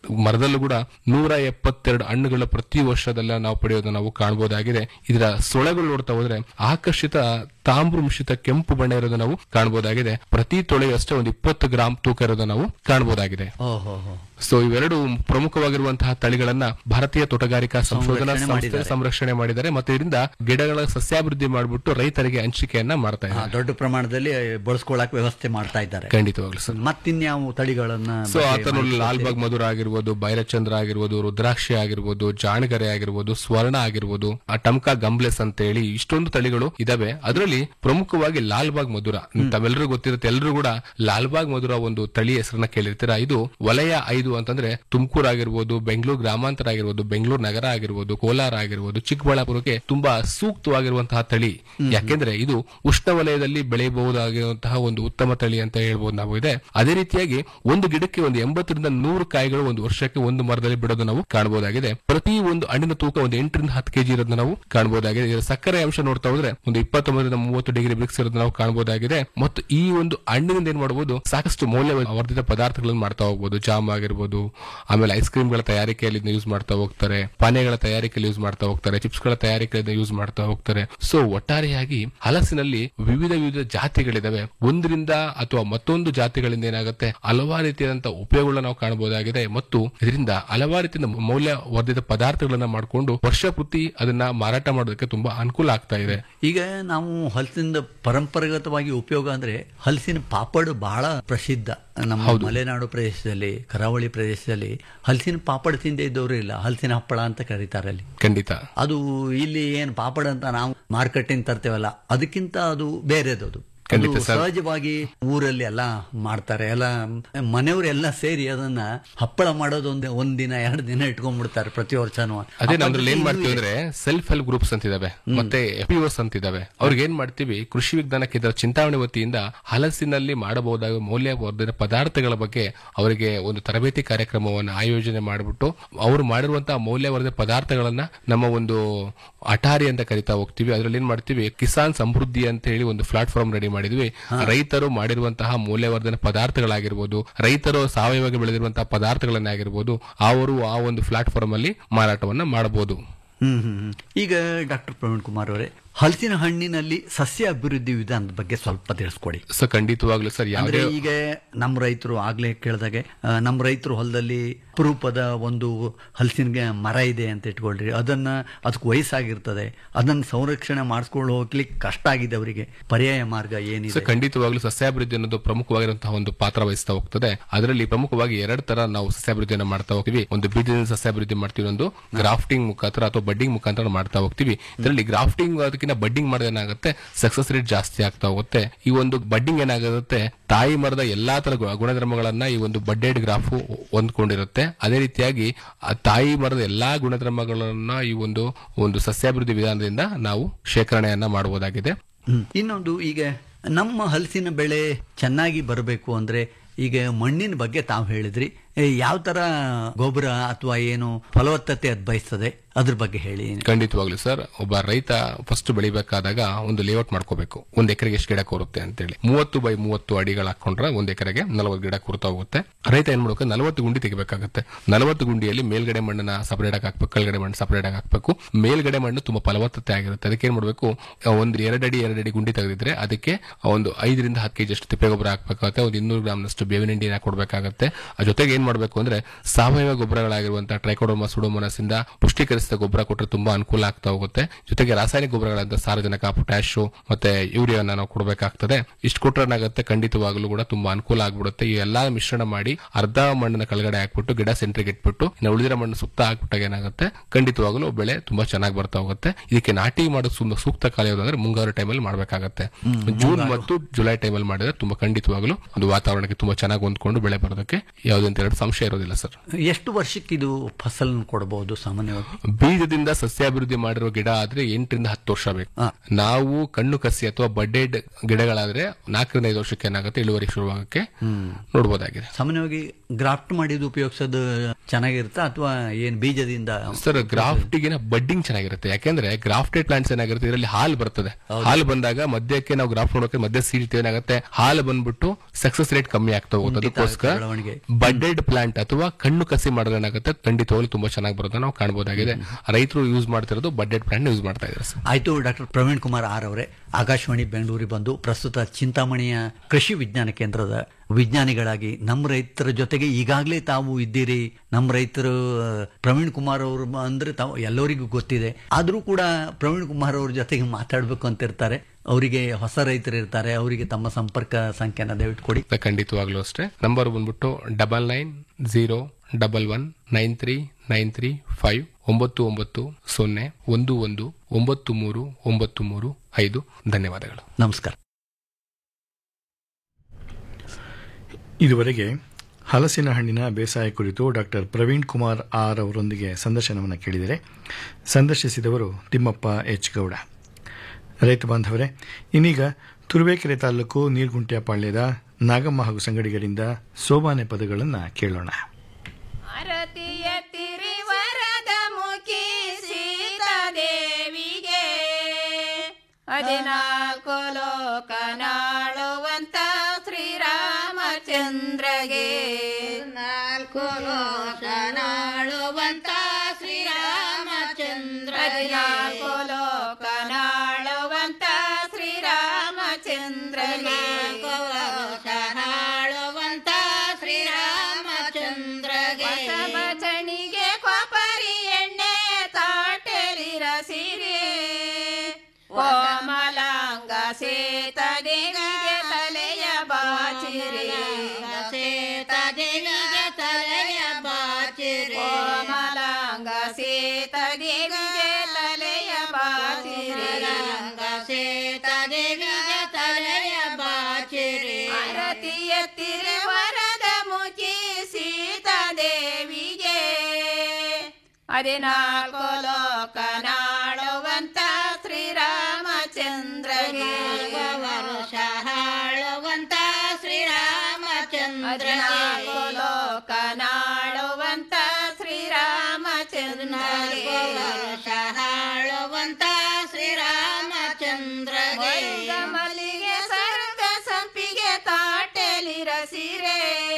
ಮರದಲ್ಲೂ ಕೂಡ ನೂರ ಎಪ್ಪತ್ತೆರಡು ಹಣ್ಣುಗಳ ಪ್ರತಿ ವರ್ಷದಲ್ಲ ನಾವು ಪಡೆಯೋದನ್ನ ನಾವು ಕಾಣಬಹುದಾಗಿದೆ ಇದರ ಸೊಳೆಗಳು ನೋಡ್ತಾ ಹೋದ್ರೆ ಆಕರ್ಷಿತ ತಾಮ್ರ ಮಿಶ್ರಿತ ಕೆಂಪು ಬಣ್ಣ ಇರೋದನ್ನ ನಾವು ಕಾಣಬಹುದಾಗಿದೆ ಪ್ರತಿ ತೊಳೆಯು ಅಷ್ಟೇ ಒಂದು ಇಪ್ಪತ್ತು ಗ್ರಾಂ ತೂಕ ಇರೋದನ್ನ ನಾವು ಕಾಣಬಹುದಾಗಿದೆ ಓಹೋ ಹೋ ಸೊ ಇವೆರಡು ಪ್ರಮುಖವಾಗಿರುವಂತಹ ತಳಿಗಳನ್ನ ಭಾರತೀಯ ತೋಟಗಾರಿಕಾ ಸಂಶೋಧನಾ ಸಂರಕ್ಷಣೆ ಸಂಸ್ಥೆ ಮಾಡಿದ್ದಾರೆ. ಸಂರಕ್ಷಣೆ ಮಾಡಿದ್ದಾರೆ ಮತ್ತೆ ಇದರಿಂದ ಗಿಡಗಳ ಸಸ್ಯಾಭಿವೃದ್ಧಿ ಮಾಡಿಬಿಟ್ಟು ರೈತರಿಗೆ ಹಂಚಿಕೆಯನ್ನ ಮಾಡ್ತಾ ಆ, ಇದ್ದಾರೆ ದೊಡ್ಡ ಪ್ರಮಾಣದಲ್ಲಿ ಬಳಸ್ಕೊಳ್ಳಕ್ ವ್ಯವಸ್ಥೆ ಮಾಡ್ತಾ ಇದ್ದಾರೆ ಖಂಡಿತವಾಗ್ಲು ಸರ್ ಮತ್ತಿನ್ಯಾವ ತಳಿಗಳನ್ನ ಸೊ ಬಗ್ಗೆ ಆತನು ಮಾಹಿತಿ ಲಾಲ್ಬಾಗ್ ಮಧುರ ಆಗಿರ್ಬೋದು ಭೈರಚಂದ್ರ ಆಗಿರ್ಬೋದು ರುದ್ರಾಕ್ಷಿ ಆಗಿರ್ಬೋದು ಜಾಣಗೆರೆ ಆಗಿರ್ಬೋದು ಸ್ವರ್ಣ ಆಗಿರ್ಬೋದು ಆ ಟಮ್ಕಾ ಗಂಬ್ಲೆಸ್ ಅಂತ ಹೇಳಿ ಇಷ್ಟೊಂದು ತಳಿಗಳು ಇದಾವೆ ಅದರಲ್ಲಿ ಪ್ರಮುಖವಾಗಿ ಲಾಲ್ಬಾಗ್ ಮಧುರ ತಾವೆಲ್ಲರೂ ಗೊತ್ತಿರುತ್ತೆ ಎಲ್ಲರೂ ಕೂಡ ಲಾಲ್ಬಾಗ್ ಮಧುರ ಒಂದು ತಳಿ ಹೆಸರನ್ನ ಕೇಳಿರ್ತೀರಾ ಇದು ವಲಯ ಐದು ಅಂತಂದ್ರೆ ತುಮಕೂರು ಆಗಿರ್ಬೋದು ಬೆಂಗಳೂರು ಗ್ರಾಮಾಂತರ ಆಗಿರ್ಬೋದು ಬೆಂಗಳೂರು ನಗರ ಆಗಿರ್ಬೋದು ಕೋಲಾರ ಆಗಿರ್ಬೋದು ಚಿಕ್ಕಬಳ್ಳಾಪುರಕ್ಕೆ ತುಂಬಾ ಸೂಕ್ತವಾಗಿರುವಂತಹ ತಳಿ ಯಾಕೆಂದ್ರೆ ಇದು ಉಷ್ಣವಲಯದಲ್ಲಿ ಬೆಳೆಯಬಹುದಾಗಿರುವಂತಹ ಒಂದು ಉತ್ತಮ ತಳಿ ಅಂತ ಹೇಳ್ಬೋದು ನಾವು ಇದೆ ಅದೇ ರೀತಿಯಾಗಿ ಒಂದು ಗಿಡಕ್ಕೆ ಒಂದು ಎಂಬತ್ತರಿಂದ ನೂರು ಕಾಯಿಗಳು ಒಂದು ವರ್ಷಕ್ಕೆ ಒಂದು ಮರದಲ್ಲಿ ಬಿಡೋದು ನಾವು ಕಾಣಬಹುದಾಗಿದೆ ಪ್ರತಿ ಒಂದು ಹಣ್ಣಿನ ತೂಕ ಒಂದು ಎಂಟರಿಂದ ಹತ್ತು ಕೆಜಿ ಇರೋದನ್ನ ನಾವು ಕಾಣಬಹುದಾಗಿದೆ ಇದರ ಸಕ್ಕರೆ ಅಂಶ ನೋಡ್ತಾ ಹೋದ್ರೆ ಒಂದು ಇಪ್ಪತ್ತೊಂಬತ್ತರಿಂದ ಮೂವತ್ತು ಡಿಗ್ರಿ ಬ್ರಿಕ್ಸ್ ಇರೋದನ್ನ ನಾವು ಕಾಣಬಹುದಾಗಿದೆ ಮತ್ತು ಈ ಒಂದು ಹಣ್ಣಿನಿಂದ ಏನ್ ಮಾಡಬಹುದು ಸಾಕಷ್ಟು ಮೌಲ್ಯವರ್ಧಿತ ಪದಾರ್ಥಗಳನ್ನು ಮಾಡ್ತಾ ಹೋಗ್ಬೋದು ಜಾಮ್ ಆಗಿರ್ಬೋದು ಆಮೇಲೆ ಐಸ್ ಕ್ರೀಮ್ಗಳ ತಯಾರಿಕೆಯಲ್ಲಿ ಯೂಸ್ ಮಾಡ್ತಾ ಹೋಗ್ತಾರೆ ಪಾನೀಯಗಳ ತಯಾರಿಕೆಯಲ್ಲಿ ಯೂಸ್ ಮಾಡ್ತಾ ಹೋಗ್ತಾರೆ ಚಿಪ್ಸ್ ಗಳ ತಯಾರಿಕೆಯಲ್ಲಿ ಯೂಸ್ ಮಾಡ್ತಾ ಹೋಗ್ತಾರೆ ಸೊ ಒಟ್ಟಾರೆಯಾಗಿ ಹಲಸಿನಲ್ಲಿ ವಿವಿಧ ವಿವಿಧ ಜಾತಿಗಳಿದಾವೆ ಒಂದರಿಂದ ಅಥವಾ ಮತ್ತೊಂದು ಜಾತಿಗಳಿಂದ ಏನಾಗುತ್ತೆ ಹಲವಾರು ರೀತಿಯಾದಂತಹ ಉಪಯೋಗಗಳನ್ನ ನಾವು ಕಾಣಬಹುದಾಗಿದೆ ಮತ್ತು ಇದರಿಂದ ಹಲವಾರು ರೀತಿಯ ಮೌಲ್ಯವರ್ಧಿತ ಪದಾರ್ಥಗಳನ್ನ ಮಾಡಿಕೊಂಡು ವರ್ಷ ಪೂರ್ತಿ ಅದನ್ನ ಮಾರಾಟ ಮಾಡೋದಕ್ಕೆ ತುಂಬಾ ಅನುಕೂಲ ಆಗ್ತಾ ಇದೆ ಈಗ ನಾವು ಹಲಸಿನಿಂದ ಪರಂಪರಾಗತವಾಗಿ ಉಪಯೋಗ ಅಂದ್ರೆ ಹಲಸಿನ ಪಾಪಡ್ ಬಹಳ ಪ್ರಸಿದ್ಧ ನಮ್ಮ ಮಲೆನಾಡು ಪ್ರದೇಶದಲ್ಲಿ ಕರಾವಳಿ ಪ್ರದೇಶದಲ್ಲಿ ಹಲಸಿನ ಪಾಪಡ್ ತಿಂದೇ ಇದ್ದವರು ಇಲ್ಲ ಹಲಸಿನ ಹಪ್ಪಳ ಅಂತ ಕರೀತಾರೆ ಅಲ್ಲಿ ಖಂಡಿತ ಅದು ಇಲ್ಲಿ ಏನು ಪಾಪಡ್ ಅಂತ ನಾವು ಮಾರ್ಕೆಟಿಂದ ತರ್ತೇವಲ್ಲ ಅದಕ್ಕಿಂತ ಅದು ಬೇರೆದು ಅದು ಖಂಡಿತ ಅದು ಸರ್. ಸಹಜವಾಗಿ ಊರಲ್ಲಿ ಎಲ್ಲ ಮಾಡ್ತಾರೆ ಎಲ್ಲ ಮನೆಯವರೆಲ್ಲ ಸೇರಿ ಅದನ್ನ ಹಪ್ಪಳ ಮಾಡೋದು ಒಂದ್ ಒಂದಿನ ಎರಡು ದಿನ ಇಟ್ಕೊಂಡ್ಬಿಡ್ತಾರೆ ಪ್ರತಿ ವರ್ಷನೂ ಅದೇ ಆ ನಮ್ದ್ರಲ್ಲಿ ಏನ್ ಪದ್ಧತಿ ಮಾಡ್ತೀವಿ ಇನ್ನೂ ಅಂದ್ರೆ ಸೆಲ್ಫ್ ಹೆಲ್ಪ್ ಗ್ರೂಪ್ಸ್ ಅಂತ ಇದಾವೆ ಮತ್ತೆ ಎಫ್ ಅಂತ ಇದಾವೆ ಅವ್ರಿಗೆ ಏನ್ ಮಾಡ್ತೀವಿ ಕೃಷಿ ವಿಜ್ಞಾನ ಕೇಂದ್ರ ಚಿಂತಾಮಣಿ ವತಿಯಿಂದ ಹಲಸಿನಲ್ಲಿ ಮಾಡಬಹುದಾದ ಮೌಲ್ಯವರ್ಧನೆ ಪದಾರ್ಥಗಳ ಬಗ್ಗೆ ಅವರಿಗೆ ಒಂದು ತರಬೇತಿ ಕಾರ್ಯಕ್ರಮವನ್ನು ಆಯೋಜನೆ ಮಾಡಿಬಿಟ್ಟು ಅವರು ಮಾಡಿರುವಂತಹ ಮೌಲ್ಯವರ್ಧನೆ ಪದಾರ್ಥಗಳನ್ನ ನಮ್ಮ ಒಂದು ಅಟಾರಿ ಅಂತ ಕರಿತಾ ಹೋಗ್ತೀವಿ ಅದ್ರಲ್ಲಿ ಏನ್ ಮಾಡ್ತೀವಿ ಕಿಸಾನ್ ಸಮೃದ್ಧಿ ಅಂತ ಹೇಳಿ ಒಂದು ಪ್ಲಾಟ್ಫಾರ್ಮ್ ರೆಡಿ ಮಾಡಿದ್ವಿ ರೈತರು ಮಾಡಿರುವಂತಹ ಮೌಲ್ಯವರ್ಧನೆ ಪದಾರ್ಥಗಳಾಗಿರ್ಬೋದು ರೈತರು ಸಾವಯವಾಗಿ ಬೆಳೆದಿರುವಂತಹ ಪದಾರ್ಥಗಳನ್ನಾಗಿರ್ಬೋದು ಅವರು ಆ ಒಂದು ಪ್ಲಾಟ್ಫಾರ್ಮ್ ಅಲ್ಲಿ ಮಾರಾಟವನ್ನ ಮಾಡಬಹುದು ಹ್ಮ್ ಹ್ಮ್ ಹ್ಮ್. ಈಗ ಡಾಕ್ಟರ್ ಪ್ರವೀಣ್ ಕುಮಾರ್ ಅವರೇ ಹಲಸಿನ ಹಣ್ಣಿನಲ್ಲಿ ಸಸ್ಯ ಅಭಿವೃದ್ಧಿ ವಿಧಾನದ ಬಗ್ಗೆ ಸ್ವಲ್ಪ ತಿಳಿಸ್ಕೊಡಿ ಸೊ ಖಂಡಿತವಾಗ್ಲೂ ಸರ್ ಅಂದ್ರೆ ಯಾವುದೇ ಈಗ ನಮ್ಮ ರೈತರು ಆಗ್ಲೇ ಕೇಳಿದಾಗೆ ಆ, ನಮ್ಮ ರೈತರು ಹೊಲದಲ್ಲಿ ಅಪರೂಪದ ಒಂದು ಹಲಸಿನ ಮರ ಇದೆ ಅಂತ ಇಟ್ಕೊಳ್ರಿ ಅದನ್ನ ಅದಕ್ಕೆ ವಯಸ್ಸಾಗಿರ್ತದೆ ಅದನ್ನ ಸಂರಕ್ಷಣೆ ಮಾಡಿಸ್ಕೊಂಡು ಹೋಗ್ಲಿಕ್ಕೆ ಕಷ್ಟ ಆಗಿದೆ ಅವರಿಗೆ ಪರ್ಯಾಯ ಮಾರ್ಗ ಸೊ ಏನಿದೆ ಖಂಡಿತವಾಗ್ಲೂ ಸಸ್ಯಾಭಿವೃದ್ಧಿ ಅನ್ನೋದು ಪ್ರಮುಖವಾಗಿರುವಂತಹ ಒಂದು ಪಾತ್ರ ವಹಿಸ್ತಾ ಹೋಗ್ತದೆ ಅದರಲ್ಲಿ ಪ್ರಮುಖವಾಗಿ ಎರಡು ತರ ನಾವು ಸಸ್ಯಾಭಿವೃದ್ಧಿಯನ್ನು ಮಾಡ್ತಾ ಹೋಗ್ತೀವಿ ಒಂದು ಬೀಜದಿಂದ ಸಸ್ಯಾಭಿವೃದ್ಧಿ ಮಾಡ್ತೀವಿ ಒಂದು ಗ್ರಾಫ್ಟಿಂಗ್ ಮುಖಾಂತರ ಅಥವಾ ಬಡ್ಡಿಂಗ್ ಮುಖಾಂತರ ಮಾಡ್ತಾ ಹೋಗ್ತೀವಿ ಇದರಲ್ಲಿ ಗ್ರಾಫ್ಟಿಂಗ್ ಅದಕ್ಕಿಂತ ಬಡ್ಡಿಂಗ್ ಮಾಡೋದು ಏನಾಗುತ್ತೆ ಸಕ್ಸಸ್ ರೇಟ್ ಜಾಸ್ತಿ ಆಗ್ತಾ ಹೋಗುತ್ತೆ ಈ ಒಂದು ಬಡ್ಡಿಂಗ್ ಏನಾಗುತ್ತೆ ತಾಯಿ ಮರದ ಎಲ್ಲಾ ತರ ಗು- ಗುಣಧರ್ಮಗಳನ್ನ ಈ ಒಂದು ಬಡ್ಡೆಡ್ ಗ್ರಾಫ್ ಹೊಂದ್ಕೊಂಡಿರುತ್ತೆ ಅದೇ ರೀತಿಯಾಗಿ ಆ ತಾಯಿ ಮರದ ಎಲ್ಲಾ ಗುಣಧರ್ಮಗಳನ್ನ ಈ ಒಂದು ಒಂದು ಸಸ್ಯಾಭಿವೃದ್ಧಿ ವಿಧಾನದಿಂದ ನಾವು ಶೇಖರಣೆಯನ್ನ ಮಾಡಬಹುದಾಗಿದೆ ಹ್ಮ್. ಇನ್ನೊಂದು ಈಗ ನಮ್ಮ ಹಲಸಿನ ಬೆಳೆ ಚೆನ್ನಾಗಿ ಬರಬೇಕು ಅಂದ್ರೆ ಈಗ ಮಣ್ಣಿನ ಬಗ್ಗೆ ತಾವು ಹೇಳಿದ್ರಿ ಯಾವ ತರ ಗೊಬ್ಬರ ಅಥವಾ ಏನು ಫಲವತ್ತತೆ ಅದು ಬಯಸ್ತದೆ ಅದ್ರ ಬಗ್ಗೆ ಹೇಳಿ ಖಂಡಿತವಾಗ್ಲು ಸರ್ ಒಬ್ಬ ರೈತ ಫಸ್ಟ್ ಬೆಳಿಬೇಕಾದಾಗ ಒಂದು ಲೇಔಟ್ ಮಾಡ್ಕೋಬೇಕು ಒಂದ್ ಎಕರೆಗೆ ಎಷ್ಟು ಗಿಡ ಕೂರುತ್ತೆ ಅಂತೇಳಿ ಮೂವತ್ತು ಬೈ ಮೂವತ್ತು ಅಡಿಗಳು ಹಾಕೊಂಡ್ರೆ ಒಂದ್ ಎಕರೆಗೆ ನಲವತ್ತು ಗಿಡ ಕೂರ್ತಾ ಹೋಗುತ್ತೆ ರೈತ ಏನ್ ಮಾಡ್ಬೇಕು ನಲವತ್ತು ಗುಂಡಿ ತೆಗಿಬೇಕಾಗುತ್ತೆ ನಲವತ್ತು ಗುಂಡಿಯಲ್ಲಿ ಮೇಲ್ಗಡೆ ಮಣ್ಣನ್ನ ಸಪರೇಟ್ ಆಗಿ ಹಾಕ್ಬೇಕು ಕೆಳಗಡೆ ಮಣ್ಣು ಸಪರೇಟ್ ಆಗಿ ಹಾಕ್ಬೇಕು ಮೇಲ್ಗಡೆ ಮಣ್ಣು ತುಂಬಾ ಫಲವತ್ತತೆ ಆಗಿರುತ್ತೆ ಅದಕ್ಕೆ ಏನ್ ಮಾಡ್ಬೇಕು ಒಂದು ಎರಡಡಿ ಎರಡಡಿ ಗುಂಡಿ ತೆಗೆದಿದ್ರೆ ಅದಕ್ಕೆ ಒಂದು ಐದರಿಂದ ಹತ್ತು ಕೆಜಿ ಅಷ್ಟು ತಿಪ್ಪೆ ಗೊಬ್ಬರ ಹಾಕ್ಬೇಕಾಗುತ್ತೆ ಒಂದು ಇನ್ನೂರು ಗ್ರಾಮ್ನಷ್ಟು ಬೇವಿನ ಹಿಂಡಿನ ಕೊಡ್ಬೇಕಾಗುತ್ತೆ ಆ ಜೊತೆಗೆ ಏನ್ ಮಾಡ್ಬೇಕು ಅಂದ್ರೆ ಸಾವಯವ ಗೊಬ್ಬರಗಳಾಗಿರುವಂತಹ ಟ್ರೈಕೋಡೋಮಾ ಸುಡೋಮೋನಸ್ ಇಂದ ಪುಷ್ಟೀಕರಿಸಿದ ಗೊಬ್ಬರ ಕೊಟ್ಟರೆ ತುಂಬಾ ಅನುಕೂಲ ಆಗ್ತಾ ಹೋಗುತ್ತೆ ಜೊತೆಗೆ ರಾಸಾಯನಿಕ ಗೊಬ್ಬರಗಳಂತ ಸಾರಜನಕ ಪೊಟ್ಯಾಶು ಮತ್ತೆ ಯೂರಿಯಾನ ನಾವು ಕೊಡಬೇಕಾಗ್ತದೆ ಇಷ್ಟು ಕೊಟ್ಟರೆ ಏನಾಗುತ್ತೆ ಖಂಡಿತವಾಗ್ಲೂ ಕೂಡ ತುಂಬಾ ಅನುಕೂಲ ಆಗ್ಬಿಡುತ್ತೆ ಈ ಎಲ್ಲಾ ಮಿಶ್ರಣ ಮಾಡಿ ಅರ್ಧ ಮಣ್ಣನ್ನ ಕೆಳಗಡೆ ಹಾಕ್ಬಿಟ್ಟು ಗಿಡ ಸೆಂಟ್ರಿಗೆ ಇಟ್ಬಿಟ್ಟು ಇನ್ನು ಉಳಿದಿರೋ ಮಣ್ಣು ಸುತ್ತ ಹಾಕ್ಬಿಟ್ಟಾಗ ಏನಾಗುತ್ತೆ ಖಂಡಿತವಾಗ್ಲೂ ಬೆಳೆ ತುಂಬಾ ಚೆನ್ನಾಗಿ ಬರ್ತಾ ಹೋಗುತ್ತೆ ಇದಕ್ಕೆ ನಾಟಿ ಮಾಡೋದು ತುಂಬಾ ಸೂಕ್ತ ಕಾಲ ಯಾವುದು ಅಂದ್ರೆ ಮುಂಗಾರು ಟೈಮಲ್ಲಿ ಮಾಡಬೇಕಾಗತ್ತೆ ಜೂನ್ ಮತ್ತು ಜುಲೈ ಟೈಮಲ್ಲಿ ಮಾಡಿದ್ರೆ ತುಂಬಾ ಖಂಡಿತವಾಗ್ಲೂ ಒಂದು ವಾತಾವರಣಕ್ಕೆ ತುಂಬಾ ಚೆನ್ನಾಗಿ ಹೊಂದ್ಕೊಂಡು ಬೆಳೆ ಬರೋದಕ್ಕೆ ಯಾವುದೇ ಅಂತ ಎರಡು ಸಂಶಯ ಇರೋದಿಲ್ಲ ಸರ್ ಎಷ್ಟು ವರ್ಷಕ್ಕೆ ಇದು ಫಸಲನ್ನು ಕೊಡಬಹುದು ಸಾಮಾನ್ಯವಾಗಿ ಬೀಜದಿಂದ ಸಸ್ಯಾಭಿವೃದ್ಧಿ ಮಾಡಿರೋ ಗಿಡ ಆದ್ರೆ ಎಂಟರಿಂದ ಹತ್ತು ವರ್ಷ ಬೇಕು ಹಾ. ನಾವು ಕಣ್ಣು ಕಸಿ ಅಥವಾ ಬಡ್ಡೆಡ್ ಗಿಡಗಳಾದ್ರೆ ನಾಲ್ಕರಿಂದ ಐದು ವರ್ಷಕ್ಕೆ ಏನಾಗುತ್ತೆ ಇಳುವರಿ ಶುರುವಾಗಕ್ಕೆ ನೋಡಬಹುದಾಗಿದೆ ಸಾಮಾನ್ಯವಾಗಿ ಗ್ರಾಫ್ಟ್ ಮಾಡಿದ್ದು ಉಪಯೋಗಿಸೋದು ಚೆನ್ನಾಗಿರುತ್ತಾ ಅಥವಾ ಏನ್ ಬೀಜದಿಂದ ಸರ್ ಗ್ರಾಫ್ಟಿಗಿನ ಬಡ್ಡಿಂಗ್ ಚೆನ್ನಾಗಿರುತ್ತೆ ಯಾಕೆಂದ್ರೆ ಗ್ರಾಫ್ಟೆಡ್ ಪ್ಲಾಂಟ್ಸ್ ಏನಾಗಿರುತ್ತೆ ಇದರಲ್ಲಿ ಹಾಲು ಬರ್ತದೆ ಹಾಲು ಬಂದಾಗ ಮಧ್ಯಕ್ಕೆ ನಾವು ಗ್ರಾಫ್ಟ್ ನೋಡೋಕೆ ಮಧ್ಯ ಸೀಡ್ ಏನಾಗುತ್ತೆ ಹಾಲು ಬಂದ್ಬಿಟ್ಟು ಸಕ್ಸಸ್ ರೇಟ್ ಕಮ್ಮಿ ಆಗ್ತಾ ಹೋಗುತ್ತೆ ಕುಂಠಿತ ಅದಕ್ಕೋಸ್ಕರ ಬೆಳವಣಿಗೆ. ಬಡ್ಡೆಡ್ ಪ್ಲಾಂಟ್ ಅಥವಾ ಕಣ್ಣು ಕಸಿ ಮಾಡಿದ್ರೆ ಏನಾಗುತ್ತೆ ಖಂಡಿತವಾಗ್ಲೂ ತುಂಬಾ ಚೆನ್ನಾಗಿ ಬರೋದನ್ನ ನಾವು ಕಾಣಬಹುದಾಗಿದೆ ರೈತರು ಯೂಸ್ ಮಾಡ್ತಿರೋದು ಬಡ್ಡೆಡ್ ಪ್ಲಾಂಟ್ ಯೂಸ್ ಮಾಡ್ತಾ ಇದ್ದಾರೆ ಸರ್ ಆಯ್ತು ಡಾಕ್ಟರ್ ಪ್ರವೀಣ್ ಕುಮಾರ್ ಆರ್ ಅವರೇ ಆಕಾಶವಾಣಿ ಬೆಂಗಳೂರಿಗೆ ಬಂದು ಪ್ರಸ್ತುತ ಚಿಂತಾಮಣಿಯ ಕೃಷಿ ವಿಜ್ಞಾನ ಕೇಂದ್ರದ ವಿಜ್ಞಾನಿಗಳಾಗಿ ನಮ್ಮ ರೈತರ ಜೊತೆಗೆ ಈಗಾಗಲೇ ತಾವು ಇದ್ದೀರಿ ನಮ್ಮ ರೈತರು ಆ, ಪ್ರವೀಣ್ ಕುಮಾರ್ ಅವರು ಅಂದ್ರೆ ತಾವು ಎಲ್ಲರಿಗೂ ಗೊತ್ತಿದೆ ಆದರೂ ಕೂಡ ಪ್ರವೀಣ್ ಕುಮಾರ್ ಅವ್ರ ಜೊತೆಗೆ ಮಾತಾಡಬೇಕು ಅಂತ ಇರ್ತಾರೆ ಅವರಿಗೆ ಹೊಸ ರೈತರು ಇರ್ತಾರೆ ಅವರಿಗೆ ತಮ್ಮ ಸಂಪರ್ಕ ಸಂಖ್ಯೆನ ದಯವಿಟ್ಟು ಕೊಡಿ ಖಂಡಿತವಾಗ್ಲೂ ಅಷ್ಟೇ ನಂಬರ್ ಬಂದ್ಬಿಟ್ಟು double nine zero double one nine three nine three five ಒಂಬತ್ತು ಒಂಬತ್ತು ಸೊನ್ನೆ ಒಂದು ಒಂದು ಒಂಬತ್ತು ಮೂರು ಒಂಬತ್ತು ಮೂರು ಐದು ಧನ್ಯವಾದಗಳು ನಮಸ್ಕಾರ ಇದುವರೆಗೆ ಹಲಸಿನ ಹಣ್ಣಿನ ಬೇಸಾಯ ಕುರಿತು ಡಾಕ್ಟರ್ ಪ್ರವೀಣ್ ಕುಮಾರ್ ಆರ್ ಅವರೊಂದಿಗೆ ಸಂದರ್ಶನವನ್ನು ಕೇಳಿದರೆ ಸಂದರ್ಶಿಸಿದವರು ತಿಮ್ಮಪ್ಪ ಎಚ್ ಗೌಡ ರೈತ ಬಾಂಧವರೇ ಇನ್ನೀಗ ತುರುವೇಕೆರೆ ತಾಲೂಕು ನೀರ್ಗುಂಟೆಪಾಳ್ಯದ ನಾಗಮ್ಮ ಹಾಗೂ ಸಂಗಡಿಗರಿಂದ ಸೋಬಾನೆ ಪದಗಳನ್ನು ಕೇಳೋಣ ಆರತಿಯ ತಿರಿವರದ ಮುಖಿ ಸೀತಾದೇವಿಗೆ ಹದಿನಾಲ್ಕು ಲೋಕನಾಳುವಂತ ಶ್ರೀರಾಮಚಂದ್ರಗೆ ನಾಲ್ಕು ಲೋಕನಾಳುವಂತ ಶ್ರೀರಾಮಚಂದ್ರ ಹದಿನಾಲ್ಕು ಲೋಕನಾಳುವಂತ ಶ್ರೀರಾಮಚಂದ್ರಗೆ ಲೋಕನಾಳುವಂತ ಶ್ರೀರಾಮಚಂದ್ರಗೆ ಬಚಣಿಗೆ ಕೊಪರಿ ಎಣ್ಣೆ ತಾಟೆಲಿರ ಸಿರಿ ಕೋಮಲಾಂಗ ಸೇತದೇವಿಗೆ ತಲೆಯ ಬಾಚಿರಿ ಸೇತದೇವಿಗೆ ತಲೆಯ ಬಾಚಿರಿ ಕೋಮಲಾಂಗ ಸೇತದೇವಿಗೆ ತಲೆಯ ಬಾಚಿರಿ ಸೇತದೇವಿಗೆ ತಲೆಯ ಬಾಚಿರಿ ಆರತಿಯ ತಿರುವರದ ಮುಖಿ ಸೀತಾದೇವಿಗೆ ಹದಿನಾಲ್ಕು ಲೋಕನಾಳುವಂತ ಶ್ರೀರಾಮಚಂದ್ರಗೆ ವರುಷ ಹಾಳುವಂತ ಶ್ರೀರಾಮಚಂದ್ರ ಹದಿನಾಲ್ಕು ಲೋಕನಾಳುವಂತ ಶ್ರೀರಾಮಚಂದ್ರಗೆ ವರುಷ ಹಾಳುವಂತ ಶ್ರೀರಾಮಚಂದ್ರಗೆ ಮಲ್ಲಿಗೆ ಸರ್ಗ ಸಂಪಿಗೆ ತಾಟೆಲಿರ ಸಿರೆ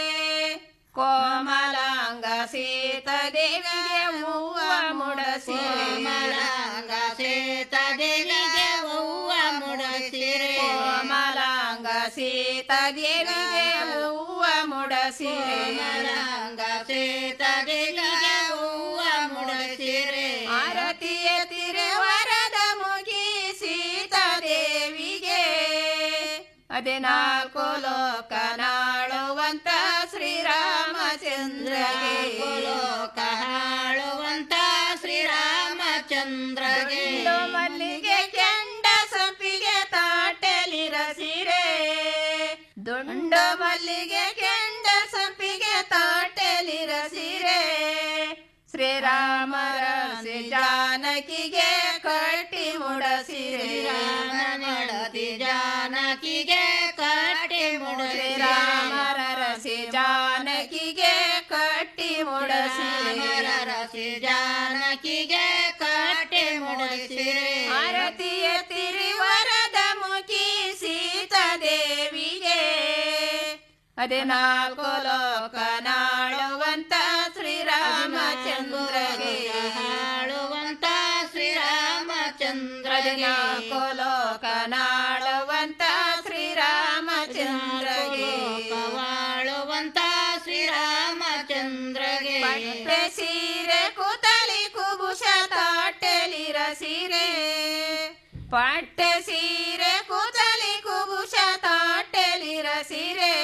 ಕೋಮಲಾಂಗ ಸೀತದೇವಿಗೆ ಹೂವ ಮುಡಸಿರೆ ಕೋಮಲಾಂಗ ಸೀತದೇವಿಗೆ ಹೂವ ಮುಡಸಿರೆ ಕೋಮಲಾಂಗ ಸೀತದೇವಿಗೆ ಹೂವ ಮುಡಸಿರೆ ಕೋಮಲಾಂಗ ಸೀತದೇವಿಗೆ ಹೂವ ಮುಡಸಿರೆ ಆರತಿಯ ತಿರುವರದ ಮುಗಿ ಸೀತಾದೇವಿಗೆ ಹದಿನಾಲ್ಕು ಲೋಕನಾಳುವಂತ ಶ್ರೀರಾಮಚಂದ್ರಗೆ ಲೋಕ ಹಾಳುವಂತ ಶ್ರೀರಾಮಚಂದ್ರಗೆ ಮಲ್ಲಿಗೆ ಕೆಂಡ ಸಂಪಿಗೆ ತಾಟಲಿರ ಸಿರೆ ದುಂಡ ಮಲ್ಲಿಗೆ ಕೆಂಡ ಸಂಪಿಗೆ ತಾಟಲಿರ ಸಿರೆ ಶ್ರೀರಾಮರ ಶ್ರೀ ಜಾನಕಿಗೆ ಕಟ್ಟಿ ಮುಡಸಿರೆ ಮಡತಿ ಜಾನಕಿಗೆ ಕಟ್ಟಿ ಮುಡಸಿ ರಾಮರ ರಸಿ ಜಾನಕಿಗೆ ಕಟ್ಟಿ ಮುಡಸಿ ರಸಿ ಜಾನಕಿಗೆ ಕಟ್ಟಿ ಮುಡಸಿರೆ ಆರತಿಯ ತಿರುವರದ ಮುಖಿ ಸೀತಾದೇವಿಗೆ ಹದಿನಾಲ್ಕು ಲೋಕನಾಳುವಂತ ಶ್ರೀರಾಮಚಂದ್ರಗೆ ಹಾಳುವಂತ ಶ್ರೀರಾಮಚಂದ್ರ ಹದಿನಾಲ್ಕು ಲೋಕನಾಳುವಂತ ಶ್ರೀರಾಮಚಂದ್ರಗೆ ವಾಳುವಂತ ಶ್ರೀರಾಮಚಂದ್ರಗೆ ಪಟ್ಟೆ ಸೀರೆ ಕುತಲಿ ಕುಬುಷ ತಾಟಲಿರ ಸೀರೆ ಪಟ್ಟೆ ಸೀರೆ ಕುತಲಿ ಕುಬುಷ ತಾಟಲಿರ ಸಿರೆ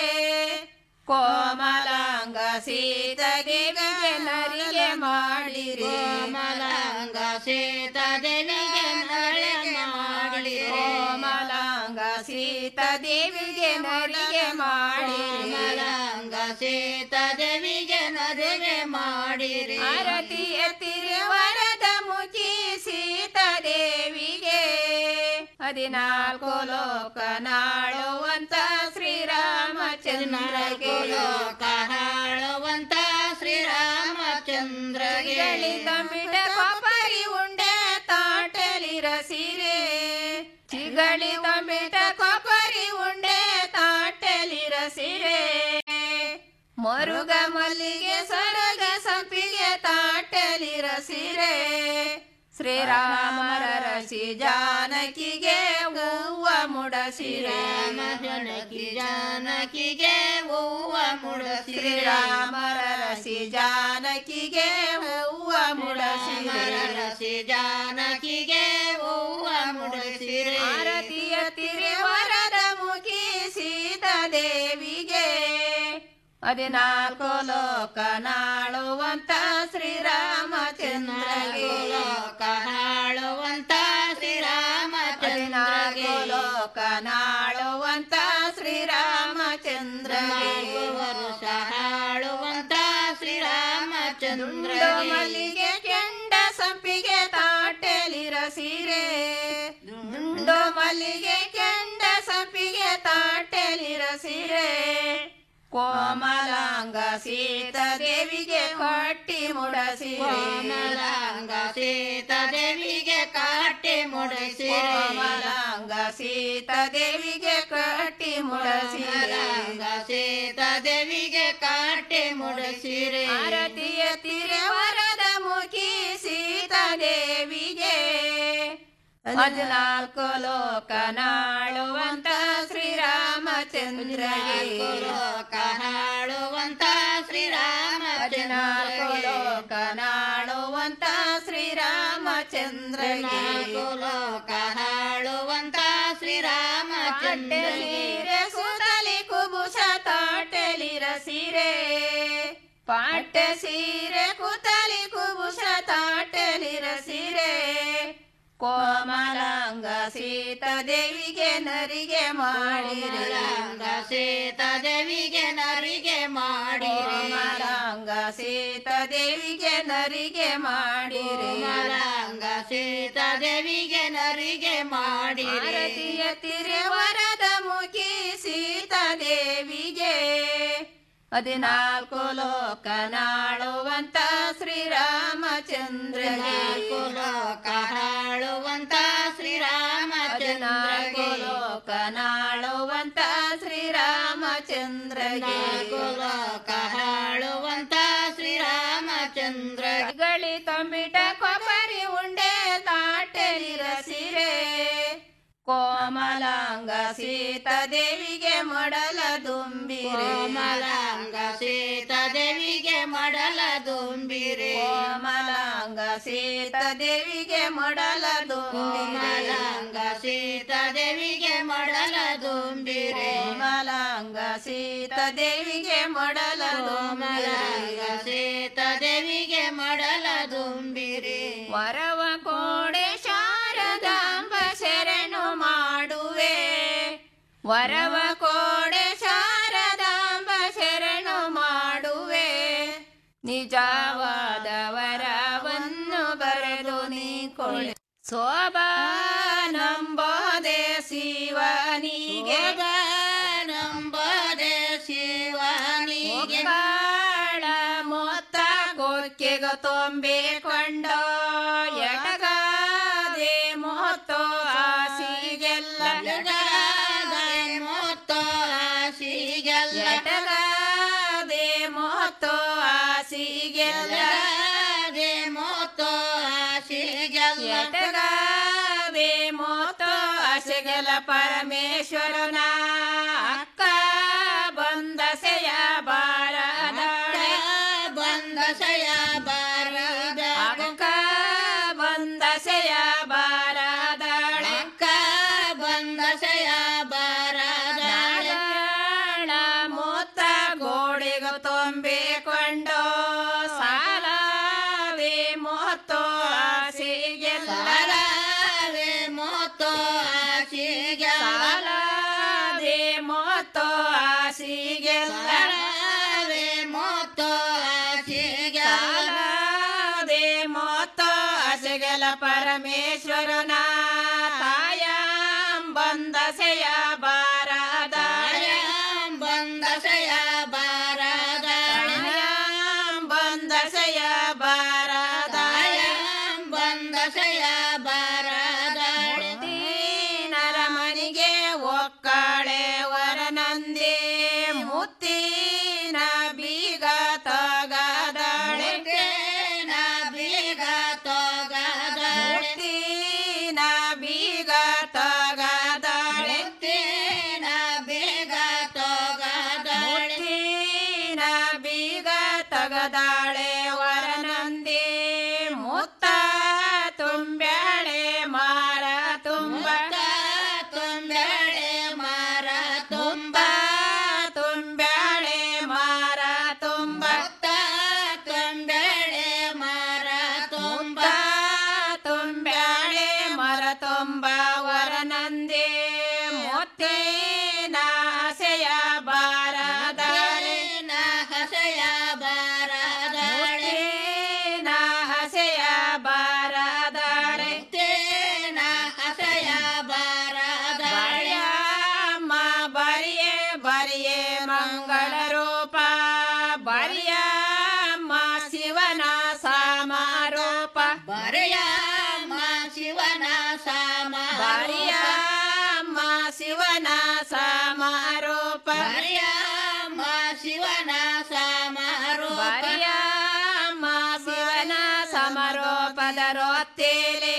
ಕೋಮಲಾಂಗ ಸೀತದೇವಿಗೆ ನರಿಗೆ ಮಾಡಿರಿ ಕೋಮಲಾಂಗ ಸೀತದೇವಿಗೆ ನರಿಗೆ ಮಾಡಿರಿ ಕೋಮಲಾಂಗ ಸೀತದೇವಿಗೆ ನರಿಗೆ ಮಾಡಿ ಕೋಮಲಾಂಗ ಸೀತದೇವಿಗೆ ನರಿಗೆ ಮಾಡಿರಿ ಆರತಿಯ ತಿರುವರದ ಮುಖಿ ಸೀತಾದೇವಿಗೆ ಹದಿನಾಲ್ಕು ಲೋಕನಾಳುವಂತ ಶ್ರೀರಾಮಚಂದ್ರ ಶ್ರೀರಾಮಚಂದ್ರಗೆ ಲೋಕ ಹಾಳುವಂತ ಶ್ರೀರಾಮಚಂದ್ರಗೆ ಚಿಗಳಿದ ಕೊಬ್ಬರಿ ಉಂಡೆ ತಾಟಲಿರ ಸೀರೆ ಚಿಗಳಿದ ಮಿಟ ಕೊಬ್ಬರಿ ಉಂಡೆ ತಾಟಲಿರ ಸೀರೆ ಮರುಗ ಮಲ್ಲಿಗೆ ಸರಗ ಸಂಪಿಗೆ ತಾಟಲಿರ ಸೀರೆ ಶ್ರೀರಾಮರ ರಸಿ ಜಾನಕಿಗೆ ಹೂವ ಮುಡಸಿರೆ ಜನಕಿ ಜಾನಕಿಗೆ ಹೂವ ಮುಡಸಿರೆ ಶ್ರೀರಾಮರ ರಸಿ ಜಾನಕಿಗೆ ಹೂವ ಮುಡಸಿರೆ ರಸಿ ಜಾನಕಿಗೆ ಹೂವ ಮುಡಸಿರೆ ಭಾರತೀಯ ತಿರುವರದ ಮುಖಿ ಸೀತಾ ದೇವಿಗೆ ಹದಿನಾಲ್ಕು ಲೋಕ ನಾಳುವಂತ ಶ್ರೀರಾಮಚಂದ್ರಗೆ ಲೋಕ ಹಾಳುವಂತ ಶ್ರೀರಾಮಚಂದ್ರಗೆ ಹದಿನಾಲ್ಕು ಲೋಕ ನಾಳುವಂತ ಶ್ರೀರಾಮಚಂದ್ರಗೆ ವರುಷ ಹಾಳುವಂತ ಶ್ರೀರಾಮಚಂದ್ರ ದುಂಡು ಮಲ್ಲಿಗೆ ಕೆಂಡ ಸಂಪಿಗೆ ತಾಟಲಿರ ಸೀರೆ ದುಂಡು ಮಲ್ಲಿಗೆ ಕೆಂಡ ಸಂಪಿಗೆ ತಾಟಲಿರ ಸೀರೆ ಕೋಮಲಾಂಗ ಸೀತಾ ದೇವಿಗೆ ಕಟ್ಟಿ ಮುಡಸಿರೆ ಕೋಮಲಾಂಗ ಸೀತಾ ದೇವಿಗೆ ಕಾಟಿ ಮುಡಿಸಿರೆ ಕೋಮಲಾಂಗ ಸೀತಾ ದೇವಿಗೆ ಕಟ್ಟಿ ಮುಡಸಿರೆ ಕೋಮಲಾಂಗ ಸೀತಾ ದೇವಿಗೆ ಕಾಟಿ ಮುಡಿಸಿರೆ ಭಾರತೀಯ ತಿರುವರದ ಮುಖಿ ಸೀತಾ ದೇವಿಗೆ ಹದಿನಾಲ್ಕು ಲೋಕ ನಾಳುವಂತ ಶ್ರೀರಾಮಚಂದ್ರಗೆ ಲೋಕ ಹಾಳುವಂತ ಹದಿನಾಲ್ಕು ಶ್ರೀರಾಮಚಂದ್ರಗೆ ಲೋಕ ನಾಳುವಂತ ಶ್ರೀರಾಮಚಂದ್ರಗೆ ಲೋಕ ಹಾಳುವಂತ ಶ್ರೀರಾಮಚಂದ್ರ ಸೀರೆ ಸುತಲಿ ಕುಬುಸ ತಾಟಲಿರ ಸೀರೆ ಪಾಟ ಸೀರೆ ಕುತಲಿ ಕುಬುಸ ತಾಟಲಿರ ಸೀರೆ ಕೋಮಲಾಂಗ ಸೀತಾ ದೇವಿಗೆ ನರಿಗೆ ಮಾಡಿರೆ ಕೋಮಲಾಂಗ ಸೀತಾ ದೇವಿಗೆ ನರಿಗೆ ಮಾಡಿರೆ ಕೋಮಲಾಂಗ ಸೀತಾ ದೇವಿಗೆ ನರಿಗೆ ಮಾಡಿರೆ ಕೋಮಲಾಂಗ ಸೀತಾ ದೇವಿಗೆ ನರಿಗೆ ಮಾಡಿರೆ ಭಾರತೀಯ ತಿರುವರದ ಮುಖಿ ಸೀತಾ ದೇವಿಗೆ ಹದಿನಾಲ್ಕು ಲೋಕ ನಾಳುವಂತ ಶ್ರೀರಾಮಚಂದ್ರಗೆ ನಾಲ್ಕು ಲೋಕ ಹಾಳುವಂತ ಶ್ರೀರಾಮಚಂದ್ರಗೆ ಹದಿನಾಲ್ಕು ಲೋಕ ನಾಳುವಂತ ಶ್ರೀರಾಮಚಂದ್ರಗೆ ನಾಲ್ಕು ಲೋಕ ಹಾಳುವಂತ ಶ್ರೀರಾಮಚಂದ್ರ ಗಳಿ ತಂಬಿಟ ಕೊಬ್ಬರಿ ಉಂಡೆ ತಾಟಲಿರ ಸಿರೆ ಕೋಮಲಾಂಗ ಸೀತಾ ದೇವಿಗೆ ಮಡಲ ದುಂಬಿರೆ ಕೋಮಲಾಂಗ ಸೀತಾ ದೇವಿಗೆ ಮಡಲ ದುಂಬಿರೆ ಕೋಮಲಾಂಗ ಸೀತಾ ದೇವಿಗೆ ಮಡಲ ದುಂಬಿರೆ ಕೋಮಲಾಂಗ ಸೀತಾ ದೇವಿಗೆ ಮಡಲ ದುಂಬಿರೆ ಕೋಮಲಾಂಗ ಸೀತಾ ದೇವಿಗೆ ಮಡಲ ಕೋಮಲಾಂಗ ದುಂಬಿರೆ ಸೀತಾ ದೇವಿಗೆ ಮಡಲ ದುಂಬಿರೆ ವರವ ಕೋಡೆ ಶಾರದಾಂಬ ಶರಣು ಮಾಡುವೆ ವರವ ಕೋಡೆ ಶಾರದಾಂಬ ಶರಣು ಮಾಡುವೆ ನಿಜವಾದ ವರವನ್ನು ಬರೆದು ನೀ ಕೊಳೆ ಶೋಭಾನಂಬೋದೆ ಶಿವನಿಗೆ ನಂಬದೆ ಶಿವನಿಗೆ ಕಾಳ ಮೊತ್ತ ಕೊಕ್ಕೆಗ ತುಂಬಿಕೊಂಡು ಎಟಗಾದೆ ಮೊತ್ತೋ ಹಾಸಿಗೆಲ್ಲ ಮೊತ್ತ ಹಾಸಿಗೆಲ್ಲ ಎಟಗಾದೆ ಮೊತ್ತೋ ಹಾಸಿಗೆಲ್ಲ ದೇ ಮೊತ್ತ ಹಾಸಿಗೆಲ್ಲ ಎಟಗಾದೆ ಮೊತ್ತೋ ಹಾಸಿಗೆಲ್ಲ ಪರಮೇಶ್ವರನ ಅಕ್ಕ ಬಂದ ಸೆಯ ಬಾರದಾಳೆ ಬಂದ ಸಯ ಬಾರದ ಅಕ್ಕ ಬಂದ ಸೆಯ ಬಾರದಾಳೆ ಅಕ್ಕ ಬಂದ ಸಯ ಬಾರದ ನಾರಾಯಣ ಮೂತ್ತ ಗೋಡೆಗ ತುಂಬಿಕೊಂಡು ಸಾಲದೆ ಮೊತ್ತು ಆಸೆಗೆಲ್ಲ ಸಾಲದೆ ಮೊತ್ತ ಹಾಸಿಗೆಲ್ಲ ಸಾಲದೆ ಮೊತ್ತು ಆಸೆಗೆಲ್ಲ ಸಾಲದೆ ಮೊತ್ತ ಹಾಸಿಗೆಲ್ಲ ಸಾಲದೆ ಮೊತ್ತು ಆಸೆಗೆಲ್ಲ ಪರಮೇಶ್ವರನ ತಾಯ ಬಂದ ಸೆಯ ಬಾರದಾಳೆ ಬಂದ ಸಯ ಬರೆಯಮ್ಮ ಶಿವನ ಸಾಮ ಬರಿಯಮ್ಮ ಶಿವನ ಸಮಾರೋಪ ಬರೆಯಮ್ಮ ಶಿವನ ಸಮಾರೋಪ ಬರಿಯಮ್ಮ ಶಿವನ ಸಮಾರೋಪದ ರೊತ್ತೇಲೆ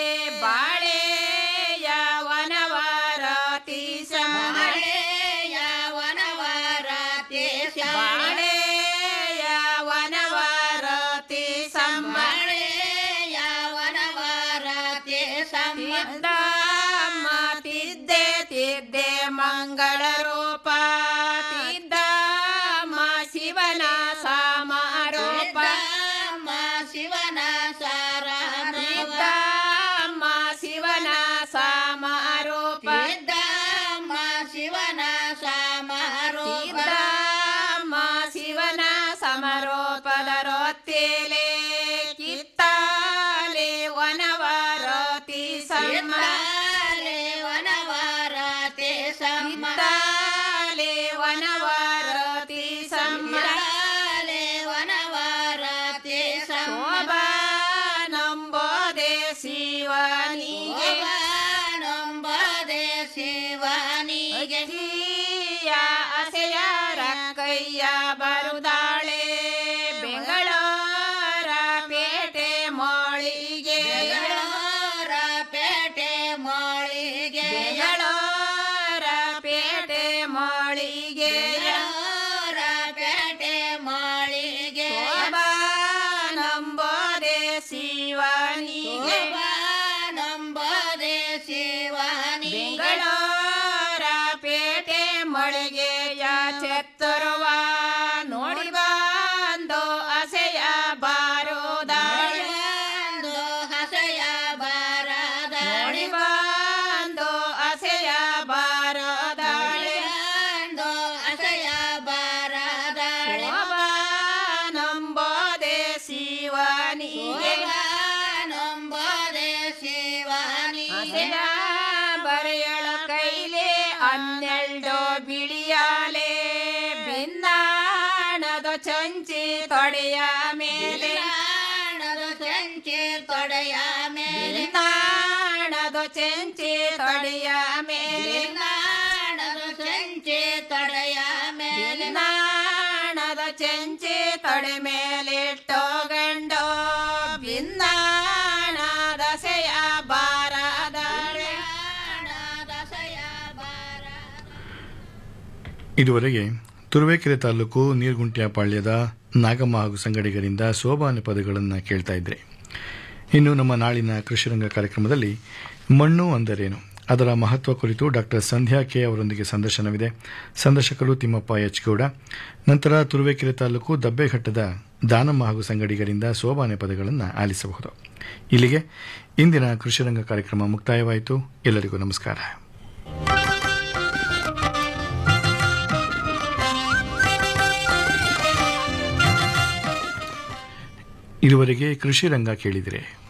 ಬಾಳೆಯ ವನವಾರತಿ ಬಾಳೆಯ ವನವಾರತಿ ಬಾಳೆಯ ವನವಾರತಿ ಸಮ್ಮ ಬಾಳೆಯ ವನವಾರತಿ ತಿದ್ದಮ್ಮ ತಿದ್ದೆ ತಿದ್ದೆ ಮಂಗಳ ರೂಪ ತಿದ್ದಮ್ಮ ಶಿವನ ಸಮಾರೋಪ ಸಿದ್ದಮ್ಮ ಶಿವನ ಸಾರ ತಿದ್ದಮ್ಮ ಶಿವನ ಸಮಾರೋಪ ಸಿದ್ದಮ್ಮ ಶಿವನ ಸಮಾರೋಪ ತಿದ್ದಮ್ಮ ಶಿವನ ಸಮಾರೋಪದ ರೊತ್ತೇಲೆ ಕಿತ್ತಾಲೆ ವನವಾರತಿ ಸಮ್ಮ ಸಿದ್ದಾಲೆ ವನವಾರತಿ ಸಮ್ಮ ಕಿತ್ತಾಲೆ ವನವಾರತಿ ಸಮ್ಮ ಸಿದ್ದಾಲೆ ವನವಾರತಿ ಸಮ್ಮ ಶೋಭಾನಂಬೋದೆ ಶಿವನಿಗೆ ನಂಬದೆ ಶಿವನಿಗೆ ಗೆಜಿಯ ಅಸೆಯರ ಕೈಯ ಬರುದಾಳೆ ಬೆಂಗಳೂರ ಪೇಟೆ ಮೋಳಿಗೆ ಬೆಂಗಳೂರ ಪೇಟೆ ಮೋಳಿಗೆ ಬೆಂಗಳೂರ ಪೇಟೆ ಮೋಳಿಗೆ ಬೆಂಗಳೂರ ಪೇಟೆ ಮೋಳಿಗೆ ನಂಬೋದೆ ಶಿವನಿಗೆ ನಂಬದೆ ಶಿವನಿಗೆ ಬೆಂಗಳೂರ ಪೇಟೆ ಮಳಿಗೆಯ ಚೆತ್ತರುವ ನೋಡಿ ಬಂದು ಅಸೆಯ ಬಾರುದಾಳೆ ಒಂದು ಹಸೆಯ ಬಾರದ ನೋಡಿ ಬಂದು ಅಸೆಯ ಬಾರುದಾಳೆ ಒಂದು ಹಸೆಯ ಬಾರದಾಳೆ ನಂಬೋದೆ ಶಿವನಿಗೆ ನಂಬದೆ ಶಿವನಿಗೆ ಅಸೆಯ ಬರೆಯಳ ಕೈಲೆ ಹನ್ನೆರಡು ಬಿಳಿಯಾಲೆ ಭಿನ್ನಾಣದ ಚಂಚಿ ತೊಡೆಯ ಮೇಲೆ ಬಿಲ್ಲಾಣದ ಚಂಚೆ ತೊಡೆಯ ಮೇಲೆ ಭಿನ್ನಾಣದ ಚಂಚಿ ತೊಡೆಯ ಮೇಲೆ ಬಿಲ್ಲಾಣದ ಚಂಚೆ ತೊಡೆಯ ಮೇಲೆ ಭಿನ್ನಾಣದ ಚಂಚಿ ತೊಡೆ ಮೇಲಿಟ್ಟು ಗಂಡು ಭಿನ್ನಾಣದ ಸೆಯ ಬಾರದಾಳೆ ದಸೆಯ ಬಾರ ಇದುವರೆಗೆ ತುರುವೇಕೆರೆ ತಾಲೂಕು ನೀರ್ಗುಂಟ್ಯಾಪಾಳ್ಯದ ನಾಗಮ್ಮ ಹಾಗೂ ಸಂಗಡಿಗರಿಂದ ಸೋಬಾನೆ ಪದಗಳನ್ನು ಕೇಳ್ತಾ ಇದ್ರೆ ಇನ್ನು ನಮ್ಮ ನಾಳಿನ ಕೃಷಿರಂಗ ಕಾರ್ಯಕ್ರಮದಲ್ಲಿ ಮಣ್ಣು ಅಂದರೇನು ಅದರ ಮಹತ್ವ ಕುರಿತು ಡಾಕ್ಟರ್ ಸಂಧ್ಯಾ ಕೆ ಅವರೊಂದಿಗೆ ಸಂದರ್ಶನವಿದೆ ಸಂದರ್ಶಕರು ತಿಮ್ಮಪ್ಪ ಎಚ್ ಗೌಡ ನಂತರ ತುರುವೇಕೆರೆ ತಾಲೂಕು ದಬ್ಬೆಘಟ್ಟದ ದಾನಮ್ಮ ಹಾಗೂ ಸಂಗಡಿಗರಿಂದ ಸೋಬಾನೆ ಪದಗಳನ್ನು ಆಲಿಸಬಹುದು ಇಲ್ಲಿಗೆ ಇಂದಿನ ಕೃಷಿರಂಗ ಕಾರ್ಯಕ್ರಮ ಮುಕ್ತಾಯವಾಯಿತು ಎಲ್ಲರಿಗೂ ನಮಸ್ಕಾರ ಇದುವರೆಗೆ ಕೃಷಿ ರಂಗ ಕೇಳಿದರೆ